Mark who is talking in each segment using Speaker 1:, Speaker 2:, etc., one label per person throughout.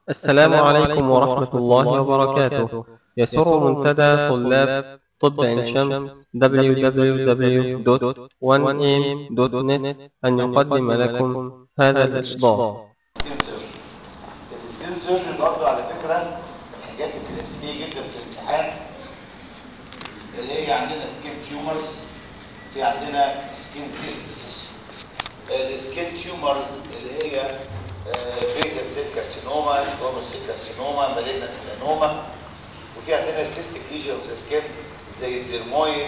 Speaker 1: السلام عليكم ورحمة الله وبركاته يسر منتدى طلاب طب عين شمس www.1am.net أن يقدم لكم هذا الإصدار
Speaker 2: سكين سيرجن السكين سيرجن برضه على فكره من الحاجات الكلاسيكيه جدا في الامتحان اللي هي عندنا سكين تيومرز في عندنا سكين سيستس السكين تيومرز اللي هي بيزل سيل كارسينوما سكومس سيل كارسينوما مالجنت ميلانوما وفي عندنا السيستيك ليجن اوف ذا سكين زي الديرمويد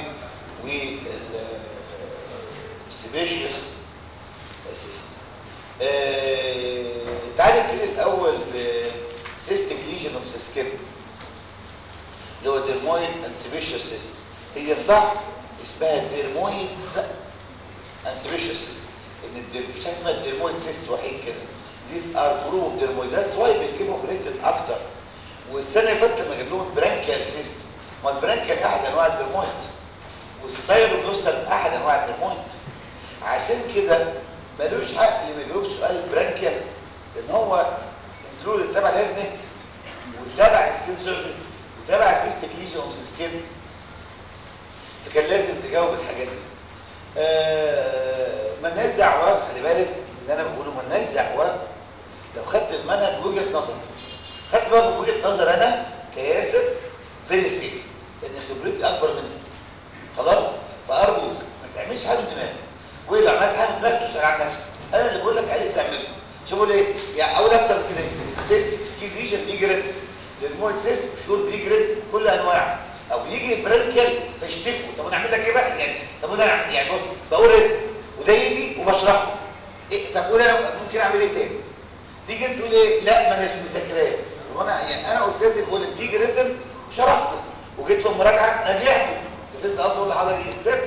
Speaker 2: والسيبيشيوس سيست آه، تعالى نبتدي الاول بسيستيك ليجن اوف ذا سكين اللي هو ديرمويد اند سيبيشيوس سيست هي صح اسمها ديرمويدز اند سيبيشيوس سيست ان الدير... مفيش حاجه اسمها الديرمويد سيست وحيد كده these are group of dermoid that's why بنجيبهم ريتد اكتر والسنه اللي فاتت لما جاب لهم برانكيال سيست ما البرانكيال احد انواع الديرمويد والسايروبلوسال احد انواع الديرمويد عشان كده ملوش حق اللي ما يجاوبش سؤال البرانكيال لان هو انكلود تبع الهرنه وتبع سكين سيرجن وتبع سيستيك ليجن اوف سكين فكان لازم تجاوب الحاجات دي آه مالناش دعوه خلي بالك اللي انا بقوله مالناش دعوه لو خدت المنهج وجهه نظر خدت بقى وجهه نظر انا كياسر فيري سيف لان خبرتي اكبر منك خلاص فارجوك ما تعملش حاجه من دماغك ولو عملت حاجه من دماغك تسال عن نفسك انا اللي بقول لك عليه تعمله شوفوا ليه يعني اول اكتر من كده السيستيك سكين ليجن بيجرد للموت سيست شهور بيجرد كل انواع او يجي برانكيال فيشتكوا طب انا اعمل لك ايه بقى يعني طب انا يعني بص بقول ايه وده يجي وبشرحه إيه طب قول انا ممكن اعمل ايه تاني تيجي تقول ايه لا ما اناش مذاكراه طب انا يعني انا استاذ بقول لك بيجي ريتم شرحته وجيت في المراجعه راجعته انت فهمت قصدي ولا حضرتك ايه ذاتس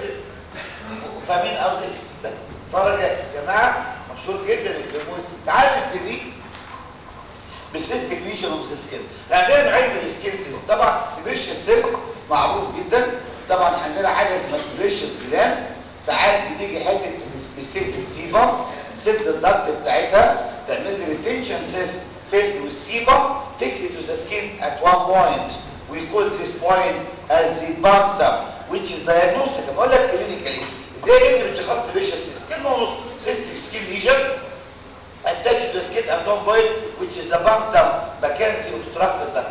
Speaker 2: فاهمين قصدي بس فرجع يا جماعه مشهور جدا الدرمويدز تعال نبتدي بالسيستيك ليجن اوف ذا سكين عندنا نوعين من السكين سيست طبعا السبيشال سيست معروف جدا طبعا عندنا حاجه اسمها سبيشال جلان ساعات بتيجي حته بسلك سيبا سد الضغط بتاعتها تعمل لي ريتنشن سيست فيلد والسيبا فيكسد تو ذا سكين ات وان بوينت we call this point as the punctum which is diagnostic بقول لك كلينيكالي ازاي انت بتشخص سبيشال سيست كلمه ونص سيستيك سكين ليجن attached to the skin at one point which is the punctum مكان في obstructed ده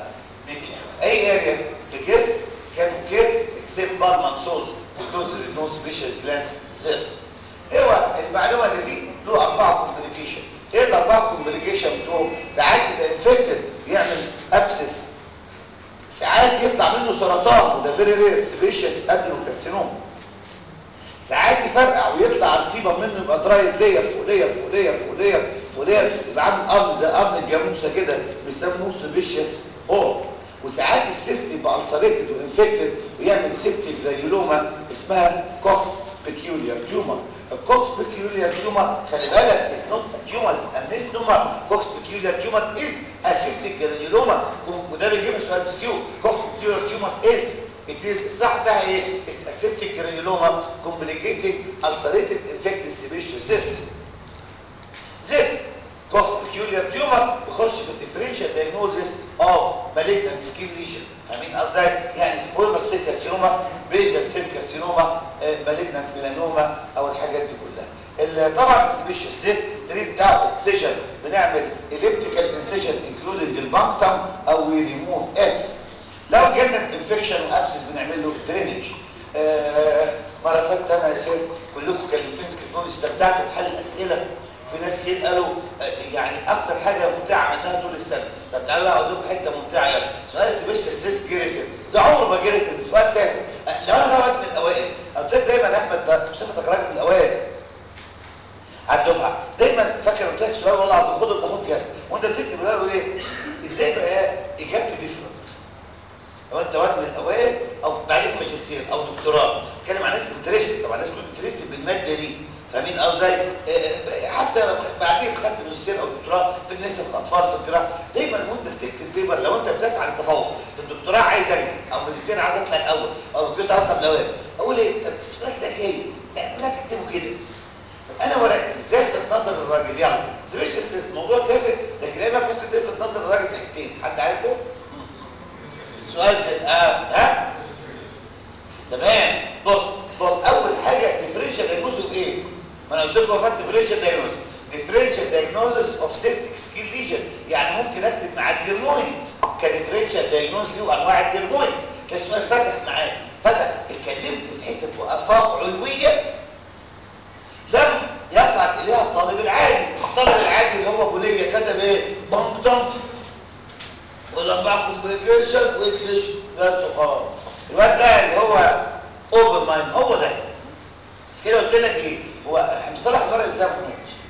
Speaker 2: اي اريا في الجسم can occur except palmar soles because there is no special glands there هو المعلومه اللي فيه له اربعه كومبليكيشن ايه الاربعه كومبليكيشن بتوعه ساعات يبقى انفكتد يعمل ابسس ساعات يطلع منه سرطان وده فيري رير سبيشيس ادنوكارسينوم ساعات يفرقع ويطلع السيبه منه يبقى درايد لير فوق لير فوق لير فوق لير فوق لير يبقى عامل قرن زي قرن الجاموسه كده بيسموه سبيشيس اور وساعات السيست يبقى السريتد وانفكتد ويعمل سيبتيك جرانيولوما اسمها كوكس بيكيوليار تيومر الكوكس بيكيوليار تيومر خلي بالك از نوت تيومر ا ميس نومر كوكس بيكيوليار تيومر از اسيبتيك جرانيولوما وده بيجيب سؤال مسكيو كوكس بيكيوليار تيومر از It is الصح بتاعها ايه؟ It's a septic granuloma complicated ulcerated infected sebaceous cyst. This cause peculiar tumor بيخش في الديفرنشال diagnosis of malignant skin lesion. فاهمين قصدي؟ يعني سبولمر سيل كارسينوما، بيزل سيل كارسينوما، مالجنانت ميلانوما او الحاجات دي كلها. طبعا السبيشال سيت تريد بتاعه اكسجن بنعمل اليبتيكال انسيجن انكلودنج البانكتم او وي ريموف ات لو جالنا انفكشن وابسس بنعمل له درينج آه مره فاتت انا يا سيف كلكم كلمتوني في التليفون استمتعتوا بحل الاسئله في ناس كتير قالوا آه يعني اكتر حاجه ممتعه عملناها طول السنه طب تعالوا اقول لكم حته ممتعه يلا سؤال سبيشال سيس جيريتد ده عمره ما جيريتد سؤال تافه آه لو انا بقعد من الاوائل قلت لك دايما احمد بصفتك راجل من الاوائل على الدفعه دايما فاكر قلت لك سؤال والله العظيم خد الضغط جاهز وانت بتكتب بقى ايه ازاي بقى اجابتي ديفرنت لو انت واد من الاوائل او بعدين ماجستير او دكتوراه اتكلم عن ناس انترست طبعا الناس كلها انترست بالماده دي فاهمين قصدي حتى لو بعدين خدت ماجستير او دكتوراه في النساء في الاطفال في الجراحه دايما وانت بتكتب بيبر لو انت بتسعى للتفوق في الدكتوراه عايز انجح او ماجستير عايز اطلع الاول او الجزء اطلع الاوائل اقول ايه طب السؤال ده جاي لا تكتبه كده انا ورقتي ازاي تلفت نظر الراجل يلا سبيشال موضوع تافه لكن ايه ممكن تلفت نظر الراجل يعني ممكن اكتب مع الديرمويد كديفرنشال دايجنوز دي وانواع الديرمويد ده سؤال فتح معايا فتح اتكلمت في حته افاق علويه لم يصعد اليها الطالب العادي الطالب العادي اللي هو بنيه كتب ايه بانكتم والاربعه كومبليكيشن واكسجن بس خلاص الواد بقى اللي هو اوبن مايند هو ده بس كده قلت لك ايه هو مصطلح الورق ازاي محمود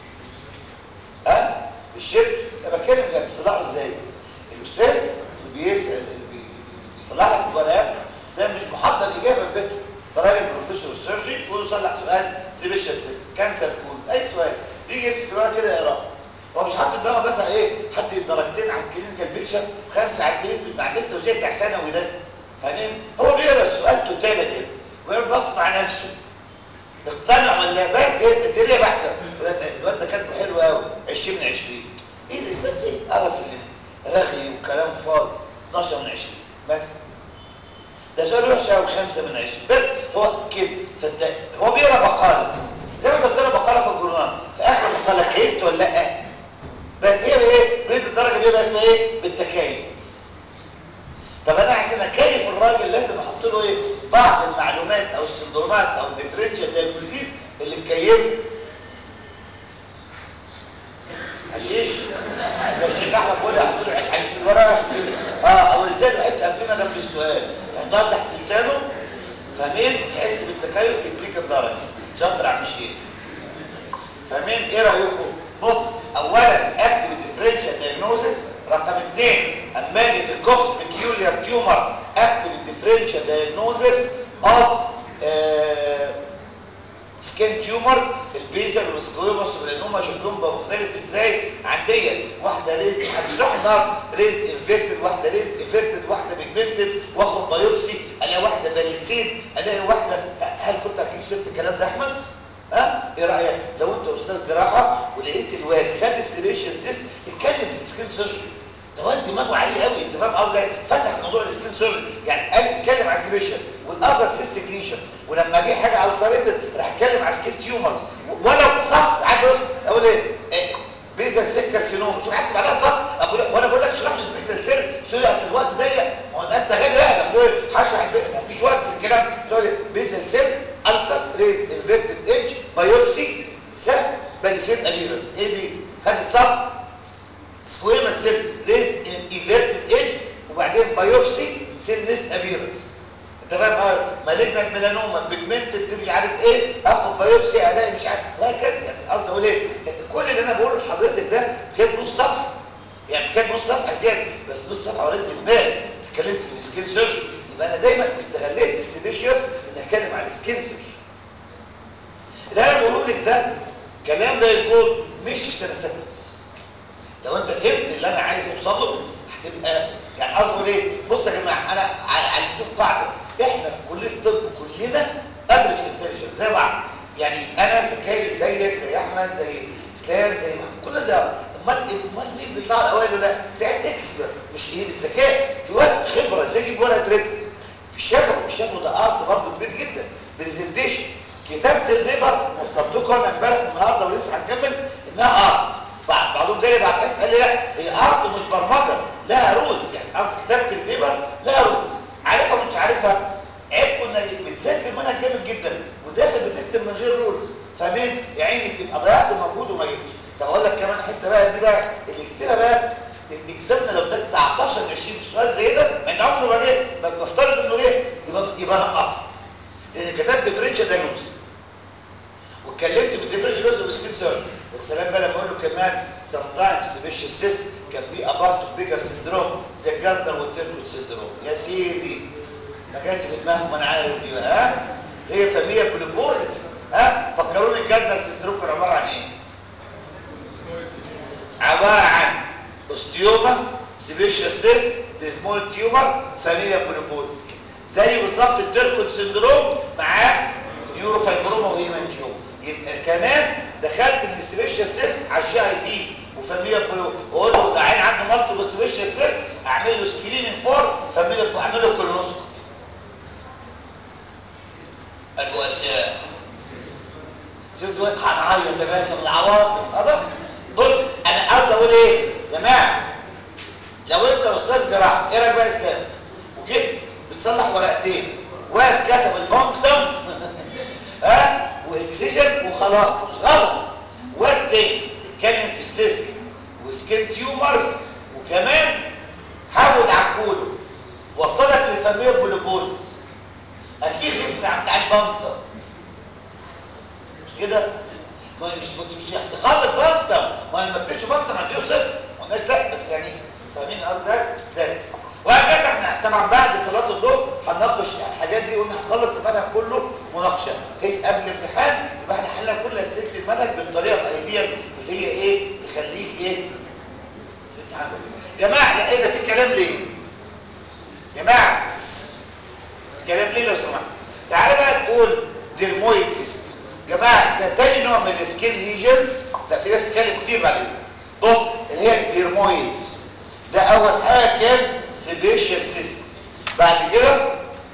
Speaker 2: ها الشرك انا بتكلم كده بتصلحه ازاي الاستاذ اللي بيسال اللي بي- بيصلح لك الورقه ده مش محضر اجابه في بيته ده راجل بروفيسور سيرجي يقول له صلح سؤال سبيشال كانسر كود اي سؤال يجي يمسك الورقه كده يقراه هو مش حاطط دماغه بس على ايه حد درجتين على الكلينيكال بيكشر خمسه على الكلينيكال مع التوزيع بتاع ثانوي ده فاهمين هو بيقرا السؤال توتاله كده ويقعد بص مع نفسه اقتنع ولا بس ايه الدنيا بحته الواد ده كاتبه حلو قوي 20 من 20 ايه ده ده ايه قرف اللي رغي وكلام فاضي 12 من 20 بس ده سؤال وحش قوي 5 من 20 بس هو كده فانت هو بيقرا مقاله زي ما انت بتقرا مقاله في الجورنال في اخر المقاله كيفت ولا لا بس هي بايه بيت الدرجه دي بقى اسمها ايه بالتكيف طب انا عشان اكيف الراجل لازم احط له ايه بعض المعلومات او السندرومات او الديفرنشال دايجنوزيس اللي مكيفه حشيش ده الشيخ احمد بيقول لي احط له عين حشيش في الورقه اه او لسانه حته قفينه جنب السؤال يحطها تحت لسانه فاهمين يحس بالتكيف يديك الدرجه شاطر عم الشيخ فاهمين ايه رايكم بص اولا اكتب الديفرنشال دايجنوزس رقم اثنين اما اجي في الكوكس بيكيوليار تيومر اكتب الديفرنشال دايجنوزس اوف سكين تيومرز البيزل والسكويموس والانوما شكلهم بقى مختلف ازاي عن ديت واحده ريز هنشرح النهارده ريز انفكتد واحده ريز انفكتد واحده بيجمنتد واخد بايوبسي الاقي واحده باليسين الاقي واحده هل كنت هتجيب ست الكلام ده احمد ها ايه رايك لو انت استاذ جراحه ولقيت الواد خد السبيشال سيست اتكلم في السكين سيرجري ده واد دماغه عالي قوي انت فاهم قصدي فتح موضوع السكين سيرجري يعني قال اتكلم على السبيشال والاذر سيستيك ليجن ولما جه حاجه على السريتد راح اتكلم على سكين تيومرز ولو صح عاد بص اقول ايه إيه، بيزل سيل كارسينوم شوف حتى بعدها صح اقول وانا بقول لك اشرح لي البيزل سيل تقول لي اصل الوقت ضيق ما هو انت غبي بقى ده بقول هشرح البي- ما فيش وقت للكلام تقول لي بيزل سيل السر ريز انفيرتد ايدج بايوبسي سهل باليسين ابيرنس ايه دي خدت صح سكويما سيل ريز ايفيرتد ايدج وبعدين بايوبسي سيل ريز ابيرنس انت فاهم اه مالجنت ميلانوما بيجمنتد مش عارف ايه اخد بايوبسي الاقي مش عارف وهكذا يعني قصدي اقول ايه كل اللي انا بقوله لحضرتك ده كان نص صفحه يعني كان نص صفحه زياده بس نص صفحه وريت دماغي اتكلمت في السكين سيرجري يبقى انا دايما استغليت السيبيشيوس ان اتكلم عن السكين سيرجري اللي انا بقوله لك ده كلام لا يكون مش في سنه سته بس لو انت فهمت اللي انا عايز اوصل له هتبقى يعني قصدي ايه بص يا جماعه انا علمتكم قاعده احنا في كليه الطب كلنا افريج انتليجنت زي بعض يعني انا ذكائي زيك زي احمد زي اسلام زي محمد كلنا زي بعض امال امال مين بيطلع الاوائل ولا لا في عند اكسبر مش ايه بالذكاء في وقت خبره زي يجيب ورقه ريتم في الشفوي الشفوي ده ارت برضه كبير جدا برزنتيشن كتابه البيبر وصلت لكم انا امبارح والنهارده ولسه هنكمل انها ارت بعض بعضهم جاي بعد ناس قال لي لا هي ارت مش برمجه لها رولز يعني قصدي كتابه البيبر لها رولز عارفها ومش عارفها عيبكم ان بتذاكر منهج جامد جدا وداخل بتكتب من غير رولز فاهمين يا عيني تبقى ضيعت مجهود وما جبتش طب اقول لك كمان حته بقى دي بقى اللي اكتبها بقى الاكزامنا لو ده 19 20 في سؤال زي ده ما انت عمره ما جه بفترض انه جه يبقى يبقى نقصها لان كتبت ديفرنشال دايجنوز واتكلمت في الديفرنشال جزء سكين سيرجري والسلام بقى لما اقول له كمان sometimes special cyst can be a part of bigger syndrome زي جاردنر والتيركوت سيندروم يا سيدي ما كانتش في دماغهم انا عارف دي بقى ها هي فاميليا جلوكوزس ها فكروني جاردنر سيندروم كان عباره عن ايه عباره عن اوستيوما سبيشال سيست ديزمويد تيومر فاميليا جلوكوزس زي بالظبط التيركوت سيندروم معاه نيوروفايبروما وهيمانجيوما يبقى كمان دخلت من السبيشال سيست على الشي اي بي وفاميليا بلو واقول له العين عنده مالتيبل سبيشال سيست اعمل له سكريننج فور فاميليا اعمل له كولونوسكوبي الوسائل شفت وين هنعيط يا باشا من العواطف هذا بص انا قصدي اقول ايه يا جماعه لو انت استاذ جراحه ايه رايك بقى يا اسلام وجيت بتصلح ورقتين واحد كتب البنكتم ها واكسجن وخلاص مش غلط واد تاني اتكلم في السيستم وسكين تيومرز وكمان حود عكوله وصلك للفاميليا بوليبوزس اكيد يفرق بتاع البنكتم مش كده ما مش مش احتقار البنكتم ما انا ما اديتش بنكتم هديه صفر والناس لا بس يعني فاهمين قصدي ذات وهكذا احنا طبعا بعد صلاه الظهر هنناقش الحاجات دي قلنا هنخلص المنهج كله مناقشه بحيث قبل الامتحان يبقى احنا حلنا كل اسئله المنهج بالطريقه الايديه اللي هي ايه تخليك ايه في الامتحان جماعه لا ايه ده في كلام ليه جماعه في كلام ليه لو سمحت تعالى بقى نقول ديرمويد سيست جماعه ده تاني نوع من السكين ليجن لا في ناس بتتكلم كتير بعد اذنك بص اللي هي الديرمويدز ده اول حاجه كان سيبيشيس سيست بعد كده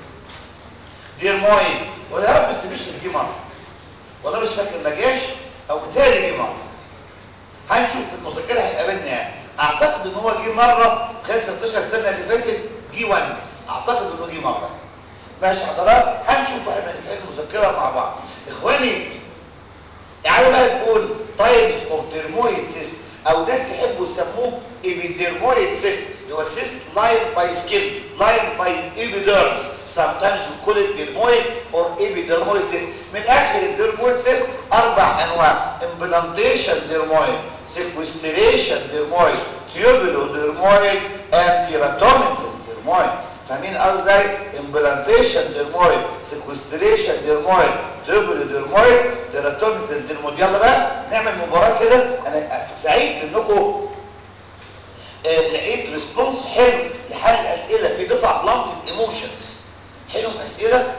Speaker 2: ديرمويدز ويا رب السيبيشيس جه مره والله مش فاكر ما جاش او تاني جه مره هنشوف في المذكره هيقابلنا يعني اعتقد ان هو جه مره خلال 16 سنه اللي فاتت جه وانس اعتقد انه جه مره ماشي حضرات هنشوف احنا في المذكره مع بعض اخواني تعالوا بقى نقول تايبس اوف ديرمويد سيست او ناس يحبوا يسموه ايبيديرمويد سيست اللي هو سيست لاين باي سكين لاين باي ايبيديرمز sometimes we call it dermoid or epidermoid cyst من اخر الديرمويد سيست اربع انواع implantation dermoid sequestration dermoid tubulodermoid and keratometry dermoid فاهمين قصدي implantation dermoid sequestration dermoid tubulodermoid keratometry dermoid يلا بقى نعمل مباراه كده انا سعيد انكم آه لقيت ريسبونس حلو لحل الاسئله في دفعه بلانت ايموشنز حلو الاسئله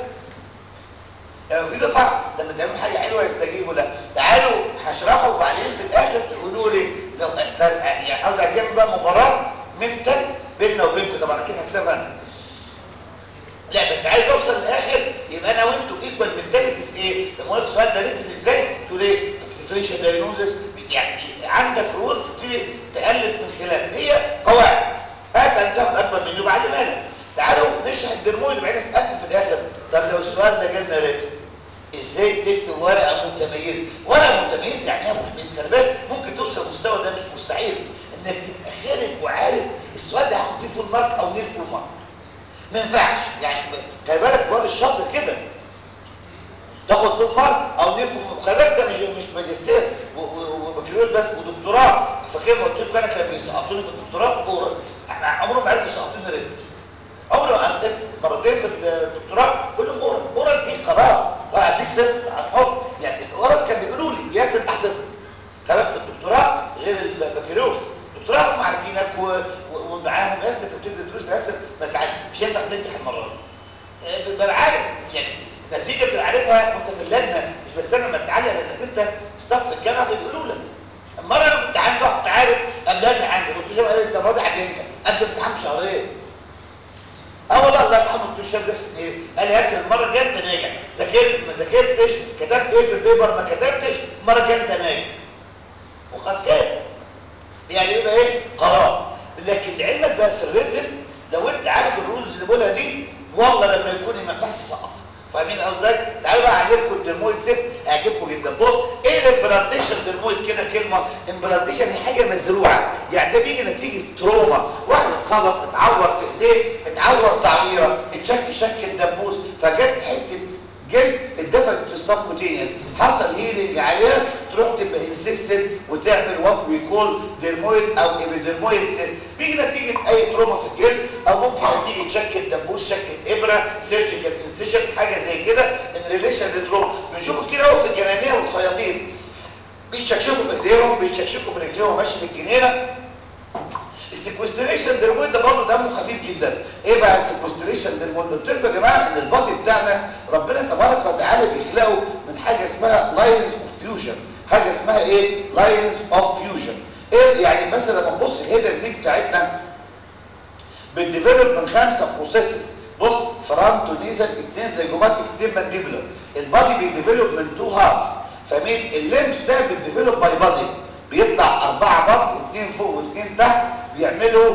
Speaker 2: لو في دفعه لما تعملوا حاجه حلوه يستجيبوا لها تعالوا هشرحه وبعدين في الاخر تقولوا لي لو انت يعني قصدي عايز اعمل بقى مباراه منتج بيننا وبينكم طبعا اكيد هكسبها انا لا بس عايز اوصل للاخر يبقى انا وانتوا ايكوال منتاليتي في ايه؟ لما اقول لك السؤال ده ريتم ازاي؟ تقول ايه؟ في ديفرنشال دايجنوزس يعني عندك رولز تبتدي تالف من خلال هي قواعد هات انت تاخد اكبر مني وبعلمها لك تعالوا نشرح الدرمويد وبعدين اسالكم في الاخر طب لو السؤال ده جالنا ريتم ازاي تكتب ورقه متميزه ورقه متميزه يعني يا ابو حميد خلي بالك ممكن توصل المستوى ده مش مستحيل انك تبقى خارج وعارف السؤال ده هاخد فيه فول مارك او نير فول مارك ما ينفعش يعني خلي بالك بقول الشاطر كده تاخد فول مارك او نير فول مارك خلي بالك ده مش مش ماجستير وبكالوريوس بس ودكتوراه فاكر ما قلت لكم انا كانوا بيسقطوني في الدكتوراه اورال احنا عمرهم ما عرفوا يسقطوني ريت عمري ما اخدت مرتين في الدكتوراه كلهم اورال اورال دي قرار قرار اديك صفر على الحب يعني الاورال كان بيقولوا لي ياسر تحت صفر خلي في الدكتوراه غير البكالوريوس الدكتوراه هم عارفينك ومعاهم ياسر انت بتبدا تدرس ياسر بس مش هينفع تنجح المره دي ببقى عارف يعني نتيجه بتبقى عارفها وانت في اللجنه مش بس انا لما تتعلم لانك انت ستاف في الجامعه فبيقولوا لك المره انا كنت عندي كنت عارف قبلها ان عندي قلت له قال انت راضي هتنجح قد امتحان بشهرين اه والله الله يرحمه الدكتور شاب يحسن ايه قال لي ياسر المره الجايه انت ناجح ذاكرت ما ذاكرتش كتبت ايه في البيبر ما كتبتش المره الجايه انت ناجح وقد كان يعني يبقى ايه قرار لكن لعلمك بقى في الريتم لو انت عارف الرولز اللي بقولها دي والله لما يكون ما ينفعش تسقطك فاهمين قصدي تعالوا بقى اعلمكم الدرمويد سيست هيعجبكم جدا بص ايه الامبلانتيشن درمويد كده كلمه امبلانتيشن هي حاجه مزروعه يعني ده بيجي نتيجه تروما واحد اتخبط اتعور في ايديه اتعور تعويره اتشك شك الدبوس فجت حته جلد اتدفنت في السبكوتينيوس حصل هيلينج عليها تروح تبقى انسيستد وتعمل وات وي كول ديرمويد او ايبيديرمويد سيست بيجي نتيجه اي تروما في الجلد او ممكن نتيجه شكه دبوس شكه ابره سيرجيكال انسيشن حاجه زي كده ان ريليشن لتروما بنشوفه كتير قوي في الجنانيه والخياطين بيتشكشكوا في ايديهم بيتشكشكوا في رجليهم ماشي في الجنينه السيكوستريشن ديرمويد ده برضه دمه خفيف جدا ايه بقى السيكوستريشن ديرمويد قلت لكم يا جماعه ان البادي بتاعنا ربنا تبارك وتعالى بيخلقه من حاجه اسمها لاينز اوف فيوجن حاجه اسمها ايه لاينز اوف فيوجن ايه يعني مثلا لما تبص الهيدر نيك بتاعتنا بتديفلوب من خمسه بروسيسز بص فرونت ونيزل اثنين زيجوماتيك اثنين مانديبولار البادي بيديفلوب من تو هافز فاهمين الليمس ده بيديفلوب باي بادي بيطلع أربعة بطن اثنين فوق واثنين تحت بيعملوا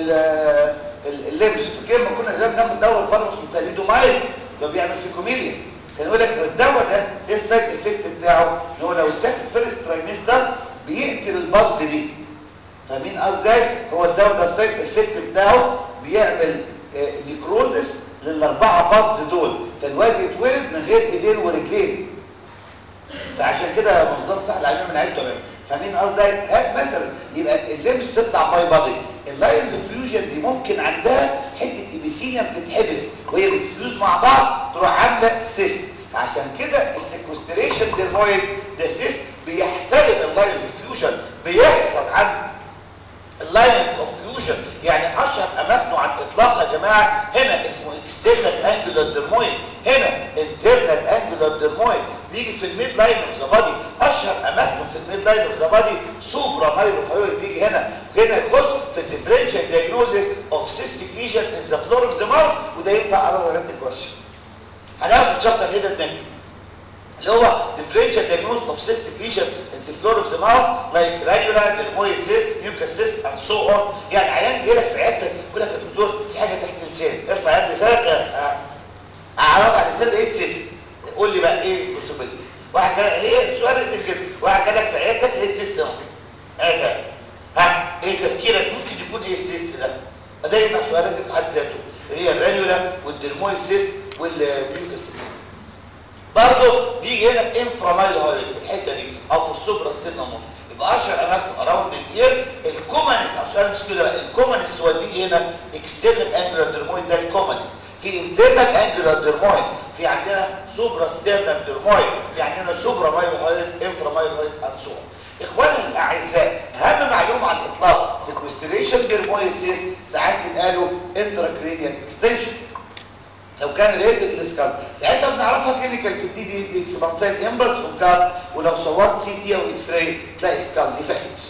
Speaker 2: اللبس فاكرين لما كنا زمان بناخد دواء الفرمس متاليدومايد اللي بيعمل فيكوميليا كان يقول لك الدواء ده ايه السايد افكت بتاعه ان هو لو اتاخد فيرست ترايمستر بيقتل البلز دي فاهمين ازاي هو الدواء ده السايد افكت بتاعه بيعمل آه نيكروزس للاربعه بلز دول فالواد يتولد من غير ايدين ورجلين فعشان كده منظم صح العلم من عيب تمام فاهمين ازاي هات مثلا يبقى الليمس بتطلع باي بادي اللاينز فيوجن دي ممكن عندها حته ابيسينيا بتتحبس وهي بتفيوز مع بعض تروح عامله سيست عشان كده السيكوستريشن ديرمويد ده سيست بيحترم اللاينز فيوجن بيحصل عند اللاينز اوف فيوجن يعني اشهر اماكنه على الاطلاق يا جماعه هنا اسمه اكسترنال انجولار ديرمويد هنا انترنال انجولار ديرمويد بيجي في الميد لاين اوف ذا بادي اشهر اماكنه في الميد لاين اوف ذا بادي سوبرا مايلوهايويد بيجي هنا هنا يخش في الديفرنشال دايجنوزيس اوف سيستيك ليجن ان ذا فلور اوف ذا ماوث وده ينفع على درجات الكويشن هناخد الشابتر هنا الدم اللي هو differential diagnosis of cystic lesion in the floor of the mouth like granular dermoid cyst, mucus cyst and so on يعني عيان جاي لك في عيادتك يقول لك يا دكتور في حاجه تحت اللسان ارفع يد لسانك اعرض على اللسان لقيت سيست قول لي بقى ايه البوسيبيلتي واحد كان ايه سؤال قد كده واحد كان لك في عيادتك لقيت سيست اهو ايه ها ايه تفكيرك ممكن يكون ايه السيست ده ده ينفع سؤالات في حد ذاته اللي هي الرانيولا والدرمويد سيست والميوكس سيست برضه بيجي هنا انفرامايل هايد في الحته دي او في السوبرا ستيرنال يبقى اشهر اماكن اراوند الاير الكومنس عشان مش كده بقى الكومنس هو بيجي هنا اكسترنال انجولار ديرمويد ده الكومنس في انترنال انجولار ديرمويد في عندنا سوبرا ستيرنال ديرمويد في عندنا سوبرا مايلوهايد انفرامايلوهايد اند سو اخواني الاعزاء اهم معلومه على الاطلاق سيكوستريشن ديرمويد ساعات يتقالوا انتراكرينيال اكستنشن لو كان ريتد الاسكال ساعتها بنعرفها كلينيكال بتدي بي اكسبانسيل امبلس وكاب ولو صورت سي تي او اكس راي تلاقي سكال ديفكتس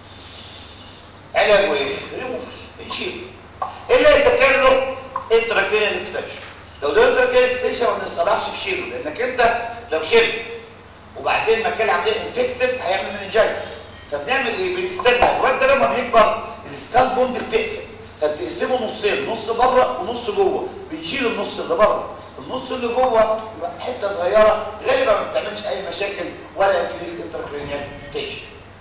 Speaker 2: علاجه ايه ريموفر بنشيله الا اذا كان له انتراكرينيال اكستنشن لو ده انتراكرينيال اكستنشن ما بنصطلحش في شيله لانك انت لو شلت وبعدين مكان العمليه انفكتد هيعمل مننجايتس فبنعمل ايه بنستنى الواد ده لما بيكبر السكال بوند بتقفل فبتقسمه نصين نص بره ونص جوه بنشيل النص اللي بره النص اللي جوه يبقى حته صغيره غالبا ما بتعملش اي مشاكل ولا انكريز انتركرينيال تيشن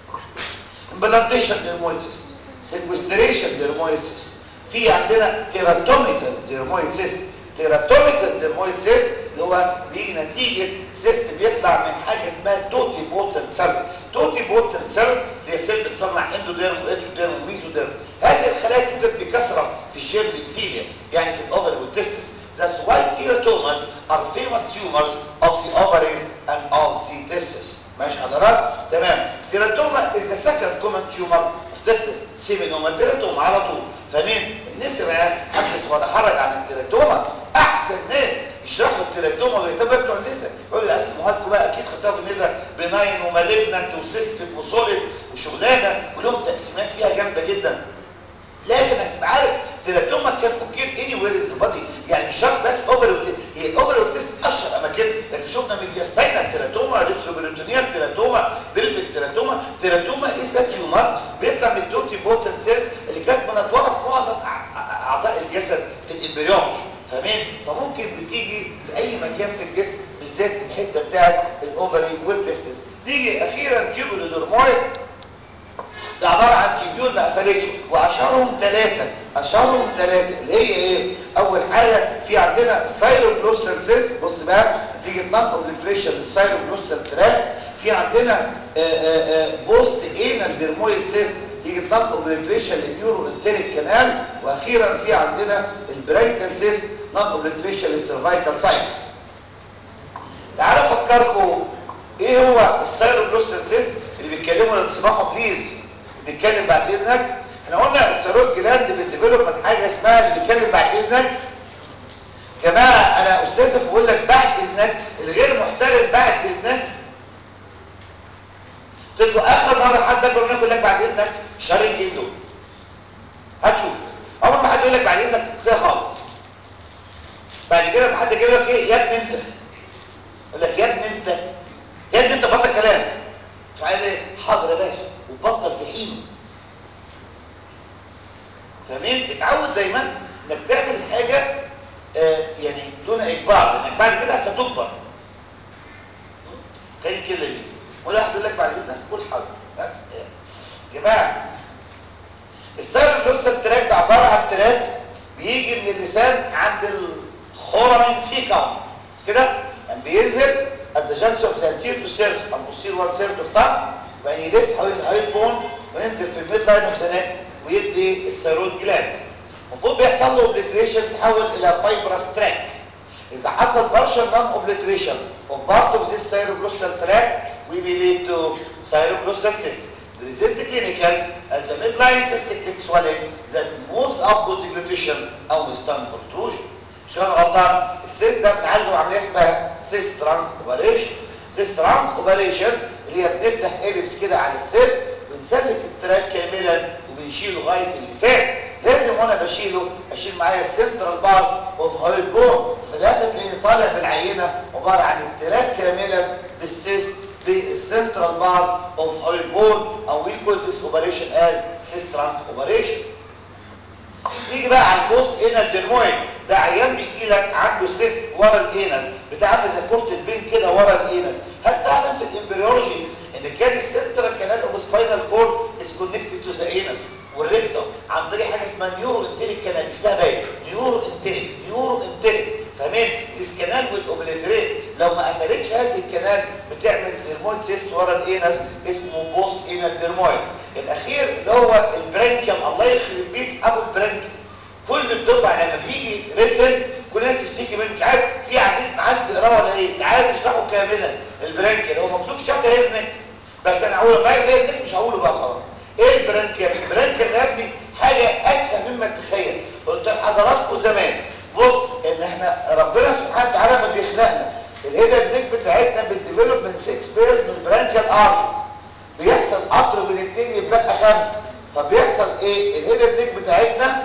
Speaker 2: امبلانتيشن ديرمويتس سيكوستريشن ديرمويتس في عندنا تيراتوميتس ديرمويتس تيراتوميتس ديرمويتس اللي هو بيجي نتيجه سيست بيطلع من حاجه اسمها توتي بوتن سيل توتي بوتن سيل اللي هي سيل بتصنع اندوديرم واكتوديرم وميزوديرم هذه الخلايا توجد بكثره في الشير ابيثيليوم يعني في الاوفر والتستس That's why teratomas are famous tumors of the ovaries and of the testes. ماشي حضرات؟ تمام. Teratoma is the second common tumor of testes. سيمينوما تيراتوما على طول. فاهمين؟ الناس بقى حدث ولا حرج عن التيراتوما. أحسن ناس يشرحوا التيراتوما ويتابعوا بتوع النساء. يقولوا يقسموا لكم بقى أكيد خدتوها في النساء بناين ومالجنت وسيستم وسوليد وشغلانة ولهم تقسيمات فيها جامدة جدا. لكن هتبقى عارف تيراتوما كان اوكي اني وير ذا بادي يعني مش شرط بس اوفر وتست هي اوفر وتست اشهر اماكن لكن شفنا ميدياستاينال تيراتوما ريتروبريتونيال تيراتوما بلفيك تيراتوما تيراتوما از ذا تيومر بيطلع من الدوتي بوتن سيلز اللي كانت منطوره في معظم اعضاء الجسد في الامبريون فاهمين فممكن بتيجي في اي مكان في الجسم بالذات الحته بتاعت الاوفري والتستس نيجي اخيرا تيوبولودرمويد ده عبارة عن تيبيول ما قفلتش واشهرهم ثلاثة اشهرهم ثلاثة اللي هي ايه اول حاجة في عندنا السايروبلوستال سيست بص بقى نتيجة نون اوبليتريشن للسايروبلوستال تراك في عندنا بوست انال ديرمويد سيست نتيجة نون اوبليتريشن للنيورو انتريك كانال واخيرا في عندنا البرانكال سيست نون اوبليتريشن للسيرفايكال سايتس تعالوا افكركم ايه هو السايروبلوستال سيست اللي بيتكلموا لو تسمحوا بليز بيتكلم بعد اذنك احنا قلنا السيروت جلاند بالديفلوبمنت حاجه اسمها اللي بيتكلم بعد اذنك جماعه انا استاذ بقول لك بعد اذنك الغير محترم بعد اذنك تقول اخر مره حد اكبر منك يقول لك بعد اذنك شهرين دول هتشوف اول ما حد يقول لك بعد اذنك كده خالص بعد كده لما حد يجيب لك ايه يا ابني انت يقول لك يا ابني انت يا ابني انت بطل كلام تقول ايه حاضر يا باشا وبطل في حينه فاهمين اتعود دايما انك تعمل حاجه آه يعني دون اجبار لانك بعد كده ستجبر كان كده لذيذ ولا واحد يقول لك بعد اذنك كل حاجه ها؟ يا جماعه السيروجلوسال تراك ده عباره عن تراك بيجي من اللسان عند الخورامين سيكا كده يعني بينزل at the junction of the anterior to surface and posterior one third of tongue وبعدين يلف حوالين الهايد بون وينزل في الميد لاين اوف ذا نيك ويدي الثيرويد جلاند المفروض بيحصل له اوبليتريشن تحول الى فايبرس تراك اذا حصل partial non obliteration of part of this cyroglossal tract we will lead to cyroglossal cyst present clinical as a midline cystic swelling that moves up to deglutition او tongue protrusion شو انا غلطان السيست ده بنعالجه بعمليه اسمها سيست رانك اوبريشن سيست رانك اوبريشن اللي هي بنفتح اليبس كده على السيست بنسلك التراك كاملا وبنشيله لغايه اللسان لازم وانا بشيله اشيل معايا السنترال بار اوف هايد بون في الاخر تلاقيني طالع بالعينه عباره عن التراك كاملا بالسيست بالسنترال بار اوف هايد بون او وي كول ذيس اوبريشن از سيست رانك اوبريشن نيجي بقى على البوست هنا الدرمويد ده عيان بيجي لك عنده سيست ورا الانس بتعمل زي كره البين كده ورا الانس هل تعلم في الامبريولوجي ان كان السنترال كانال اوف سباينال كورد از كونكتد تو ذا انس والريكتوم عن طريق حاجه اسمها نيورو انتريك كانال اسمها باين نيورو انتريك نيورو انتريك فاهمين ذيس كانال ويل اوبليتريت لو ما قفلتش هذه الكانال بتعمل ديرمويد سيست ورا الانس اسمه بوست انال ديرمويد الاخير اللي هو البرانكيال الله يخرب بيت ابو البرانكيال كل الدفعه لما بيجي ريتن كل الناس تشتكي منه مش عارف في عديد معاك بيقراه ولا ايه تعال نشرحه كاملا البرانكيال هو مكتوب في شابتر هيرنك بس انا هقوله بقى هيرنك مش هقوله بقى خلاص ايه البرانكيال البرانكيال يا ابني حاجه اتفه مما تتخيل قلت لحضراتكم زمان بص ان احنا ربنا سبحانه وتعالى ما بيخلقنا الهيدا النيك بتاعتنا بتديفلوب من 6 بيرز من البرانكيال ارترز بيحصل قطر بين الاثنين يتبقى خمسه فبيحصل ايه الهيدا النيك بتاعتنا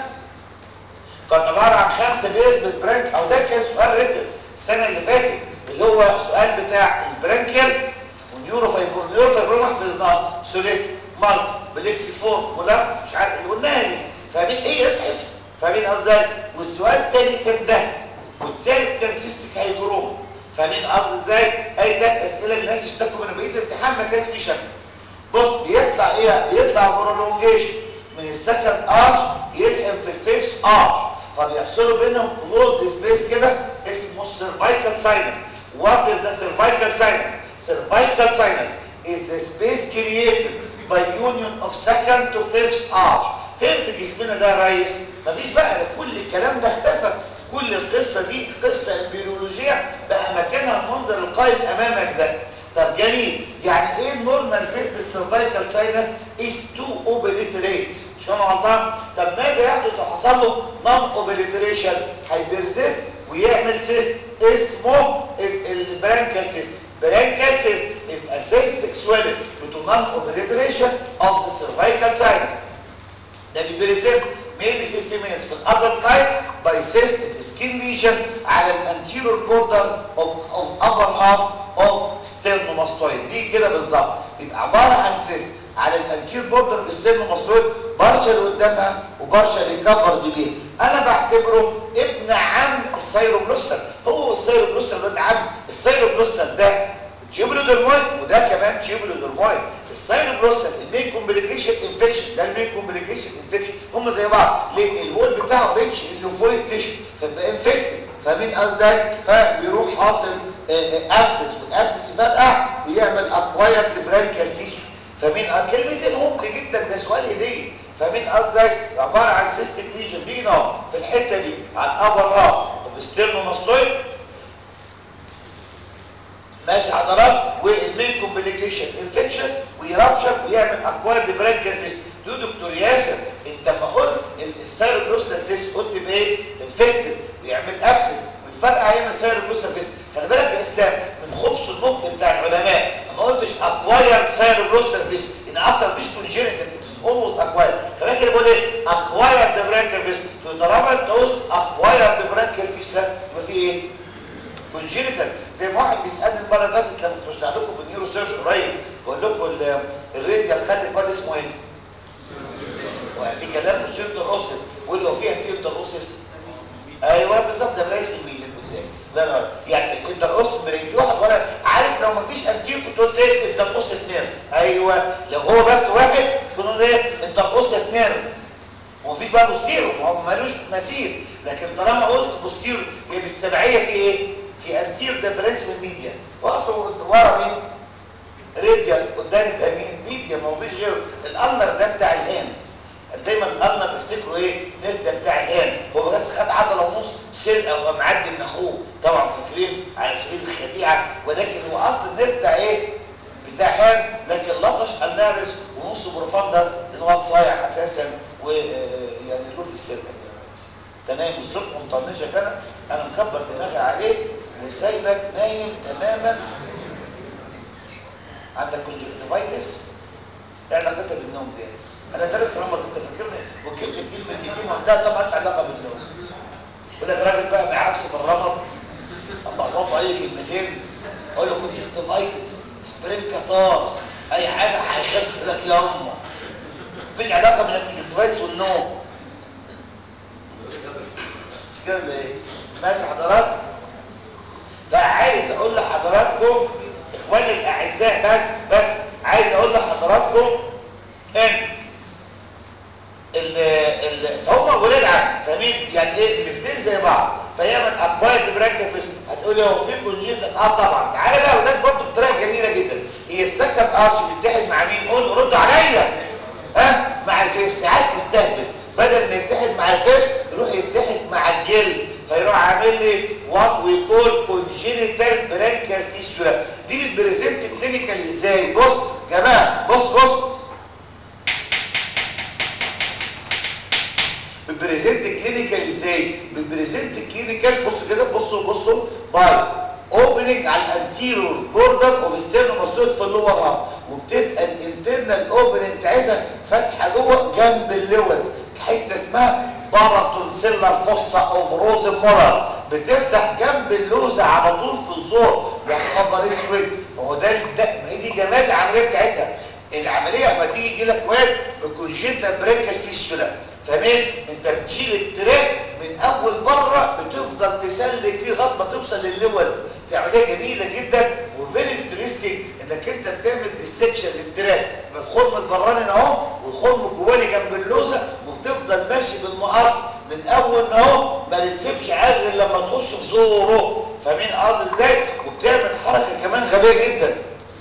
Speaker 2: كان عباره عن خمسه بيرز بالبرانك او ده كان سؤال ريتم السنه اللي فاتت اللي هو السؤال بتاع البرانكيال والنيورو فايبر النيورو فايبر ما حفظناه سوليت مال بليكسي فورم ولاست مش عارف اللي قلناها دي فاهمين ايه يسحف فاهمين قصدي والسؤال الثاني كان ده والثالث كان سيستيك هايجروم فاهمين قصدي ازاي اي ثلاث اسئله الناس اشتكوا من بقيه الامتحان ما كانش فيه شك بص بيطلع ايه بيطلع برولونجيشن من السكند ارش يلحم في الفيفث ارش فبيحصلوا بينهم كلوز سبيس كده اسمه السيرفايكال ساينس وات از ذا سيرفايكال ساينس سيرفايكال ساينس is a space created by union of second to fifth arch فين في جسمنا ده يا ريس مفيش بقى ده كل الكلام ده اختفى كل القصه دي قصه امبريولوجيه بقى مكانها المنظر القائم امامك ده طب جميل يعني ايه النورمال فيت بالسيرفايكال ساينس is to obliterate مش انا غلطان طب ماذا يحدث لو حصل له نون اوبليتريشن هيبرزست ويعمل سيست اسمه البرانكال سيست برانكال سيست is a cystic swelling due to non-obliteration of the cervical sinus ده بيبرزنت mainly في females في الادلت لايف by cystic skin lesion على الانتيريور بوردر of, of upper half of sternomastoid دي كده بالظبط يبقى عباره عن سيست على الانتيريور بوردر بالستيرنوماستويد بارشل قدامها وبارشل كفرد بيه انا بعتبره ابن عم السيروبلوسر هو السيروبلوسر ابن عم السيروبلوسر ده تيوبلودرمويد وده كمان تيوبلودرمويد السيروبلوسر المين كومبليكيشن انفكشن ده المين كومبليكيشن انفكشن هم زي بعض ليه الوول بتاعه ريتش الليمفويد تيشو فبقى انفكتد فاهمين قصدي فبيروح حاصل ابسس والابسس يفرقع ويعمل اكوايرد برانكيال سيستم فاهمين كلمتين هبل جدا ده سؤال هديه فاهمين قصدي عباره عن سيستم ليجن بينا في الحته دي على الابر هاف وفي ستيرنوماستويد ماشي حضرات والمين كومبليكيشن انفكشن ويرابشر ويعمل اكوايرد برانكيال سيستم تو دكتور ياسر انت ما قلت السيروبلوستال سيست قلت بايه انفكتد ويعمل ابسس ويفرقع يعمل سيروبلوستال فيست خلي بالك يا اسلام من خبص النطق بتاع العلماء ما قلتش اكوايرد سيروبلوستال فيست ان اصلا مفيش كونجينيتال اولوز اكوايرد كمان كده بقول ايه اكوايرد برانكيال فيست طالما انت قلت اكوايرد برانكيال فيست لا يبقى في ايه كونجينيتال زي ما واحد بيسالني المره اللي فاتت لما كنت بشرح لكم في النيورو سيرش قريب بقول لكم الراديال خلف واد اسمه ايه يعني في كلام مش انتروسس ولو في انتي انتروسس ايوه بالظبط ده بلاش الميديا قدام لا لا يعني الانتروسس برين في واحد وانا عارف لو ما فيش انتي كنت قلت ايه انتروسس نيرف ايوه لو هو بس واحد كنت قلت ايه انتروسس نيرف ومفيش بقى بوستيرو ما هو مالوش مثيل لكن طالما قلت بوستيرو هي بالتبعيه في ايه في انتير ده برنسبل ميديا واصله ورا مين راديال قدام يبقى مين ميديا ما هو فيش غيره الالنر ده بتاع الهاند دايما الالنر تفتكروا ايه ده بتاع الهاند هو بس خد عضله ونص سرقه وهو معدي من اخوه طبعا فاكرين على سبيل الخديعه ولكن هو اصل النير بتاع ايه بتاع هاند لكن لطش النابس ونص بروفاندس لان هو صايع اساسا ويعني له في السرقه دي انت نايم الصبح ومطنشك انا انا مكبر دماغي عليك وسايبك نايم تماما عندك كونجكتيفايتس ايه علاقتها بالنوم دي انا دارس رمض انت فاكرني وكلمه كلمه اليتيمه لا طبعا مالهاش علاقه بالنوم يقول لك راجل بقى ما يعرفش في الرمض اما اخبطه اي كلمتين اقول له كونجكتيفايتس سبرين كاتار اي حاجه هيخف يقول لك يا امه مفيش علاقه بين الكونجكتيفايتس والنوم مش كده ولا ايه ماشي حضرات فعايز اقول لحضراتكم اخواني الاعزاء بس بس عايز اقول لحضراتكم ان ال ال فهم ولاد عم فاهمين يعني ايه الاثنين زي بعض فيعمل اكوايرد برانكوفيس هتقولي هو في كونجيت اه طبعا تعالى بقى وده برضه بطريقه جميله جدا هي السكند ارش بيتحد مع مين قول رد عليا ها مع الفيف ساعات تستهبل بدل ما يتحد مع الفيف يروح يتحد مع الجلد فيروح عامل لي وات وي كول كونجينيتال برانكال فيستولا دي بتبريزنت كلينيكال ازاي بص جماعه بص بص بتبريزنت كلينيكال ازاي بتبريزنت كلينيكال بص كده بصوا بصوا باي اوبننج على الانتيريور بوردر اوف ستيرنوماستويد في اللور هاف وبتبقى الانترنال اوبننج بتاعتها فاتحه جوه جنب اللوز حته اسمها باراتونسيلر فوسا اوف روز مولر بتفتح جنب اللوزه على طول في الزور يا خبر اسود هو ده ده ما هي دي جمال العمليه بتاعتها العمليه لما تيجي يجي لك واد بكونجنتال بريكال فيستولا فاهمين انت بتشيل التراك من اول بره بتفضل تسلك فيه لغايه ما توصل لللوز دي عمليه جميله جدا وفيري انترستنج انك انت بتعمل ديسكشن للتراك من الخرم البراني اهو والخرم الجواني جنب اللوزه وبتفضل ماشي بالمقص من اول ما اهو ما بتسيبش عاد غير لما تخش في زوره فاهمين قصدي ازاي وبتعمل حركه كمان غبيه جدا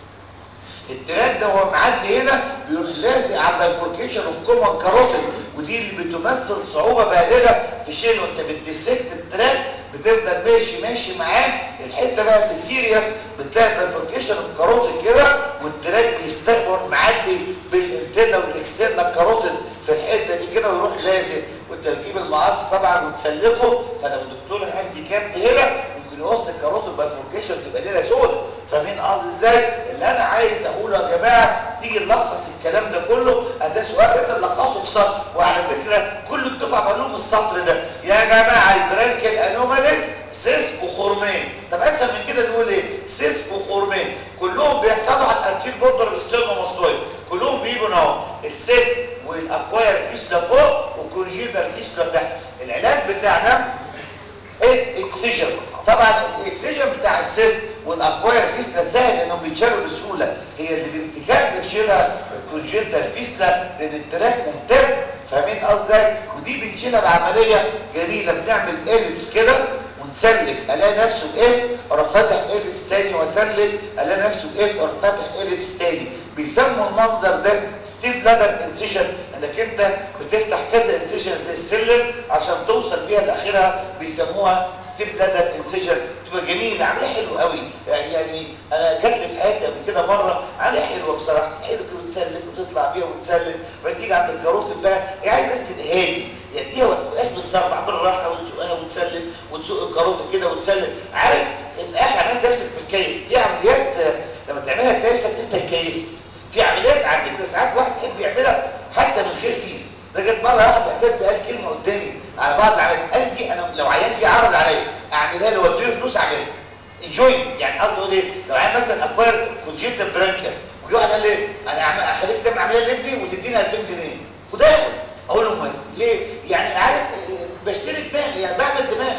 Speaker 2: التراك ده هو معدي هنا بيروح لازق على البايفوركيشن اوف كومن كاروتيد ودي اللي بتمثل صعوبه بالغه في شيله وانت بتديسكت التراك بتفضل ماشي ماشي معاه الحته بقى اللي سيريس بتلاقي البايفوركيشن اوف كاروتيد كده والتراك بيستخدم معدي بالانترنال والاكسترنال كاروتيد في الحته دي كده ويروح لازق وانت بتجيب المقص طبعا وتسلكه فلو الدكتور هاندي كابت هنا ممكن يوصل كاروتيد بايفوركيشن تبقى ليله سودة فاهمين قصدي ازاي اللي انا عايز اقوله يا جماعه تيجي نلخص الكلام ده كله ده سؤال بقيت نلخصه في سطر وعلى فكره كل الدفعه بقول لهم السطر ده يا جماعه البرانكيال انوماليز سيس وخرمين طب اسهل من كده نقول ايه سيس وخرمين كلهم بيحصلوا على الانتير بوردر في الستيرنوماستويد كلهم بيجوا اهو السيس والاكواير فيسلا فوق والكونجيتال فيسلا تحت العلاج بتاعنا اس اكسجن طبعا الاكسجن بتاع السيست والاكواير فيسلا سهل انهم بيتشالوا بسهوله هي اللي بانتكاك بتشيلها الكونجنتال فيسلا لان التراك ممتد فاهمين قصدي ودي بنشيلها بعمليه جميله بنعمل اليبس كده ونسلك الاقي نفسه اف اروح فاتح اليبس تاني واسلك الاقي نفسه اف اروح فاتح اليبس تاني بيسموا المنظر ده ستيب لادر انسيشن انك انت بتفتح كذا انسيشن زي السلم عشان توصل بيها لاخرها بيسموها ستيب لادر انسيشن تبقى جميله عاملها حلو قوي يعني انا جات لي في حياتي قبل كده مره عاملها حلوه بصراحه حلو كده وتسلك وتطلع بيها وتسلك وبعدين تيجي عند الكاروت بقى هي عايز بس تبقى هادي يديها وقت اسم الصربع بالراحه وتسوقها وتسلك وتسوق الكاروت كده وتسلك عارف في الاخر عملت نفسك متكيف في عمليات لما تعملها تلاقي نفسك انت اتكيفت في عمليات على فكره ساعات واحد يحب يعملها حتى من غير فيس ده جت مره واحد اساتذه قال كلمه قدامي على بعض العمليات قال دي انا لو عيان جه عرض عليا اعملها له واديله فلوس اعملها انجوي يعني قصدي اقول ايه لو عيان مثلا اكواير كونجيتا برانكيا ويقعد قال لي انا اخليك تعمل عمليه لابني وتديني 2000 جنيه وده اقول له مايكرو ليه يعني عارف بشتري دماغ يعني بعمل دماغ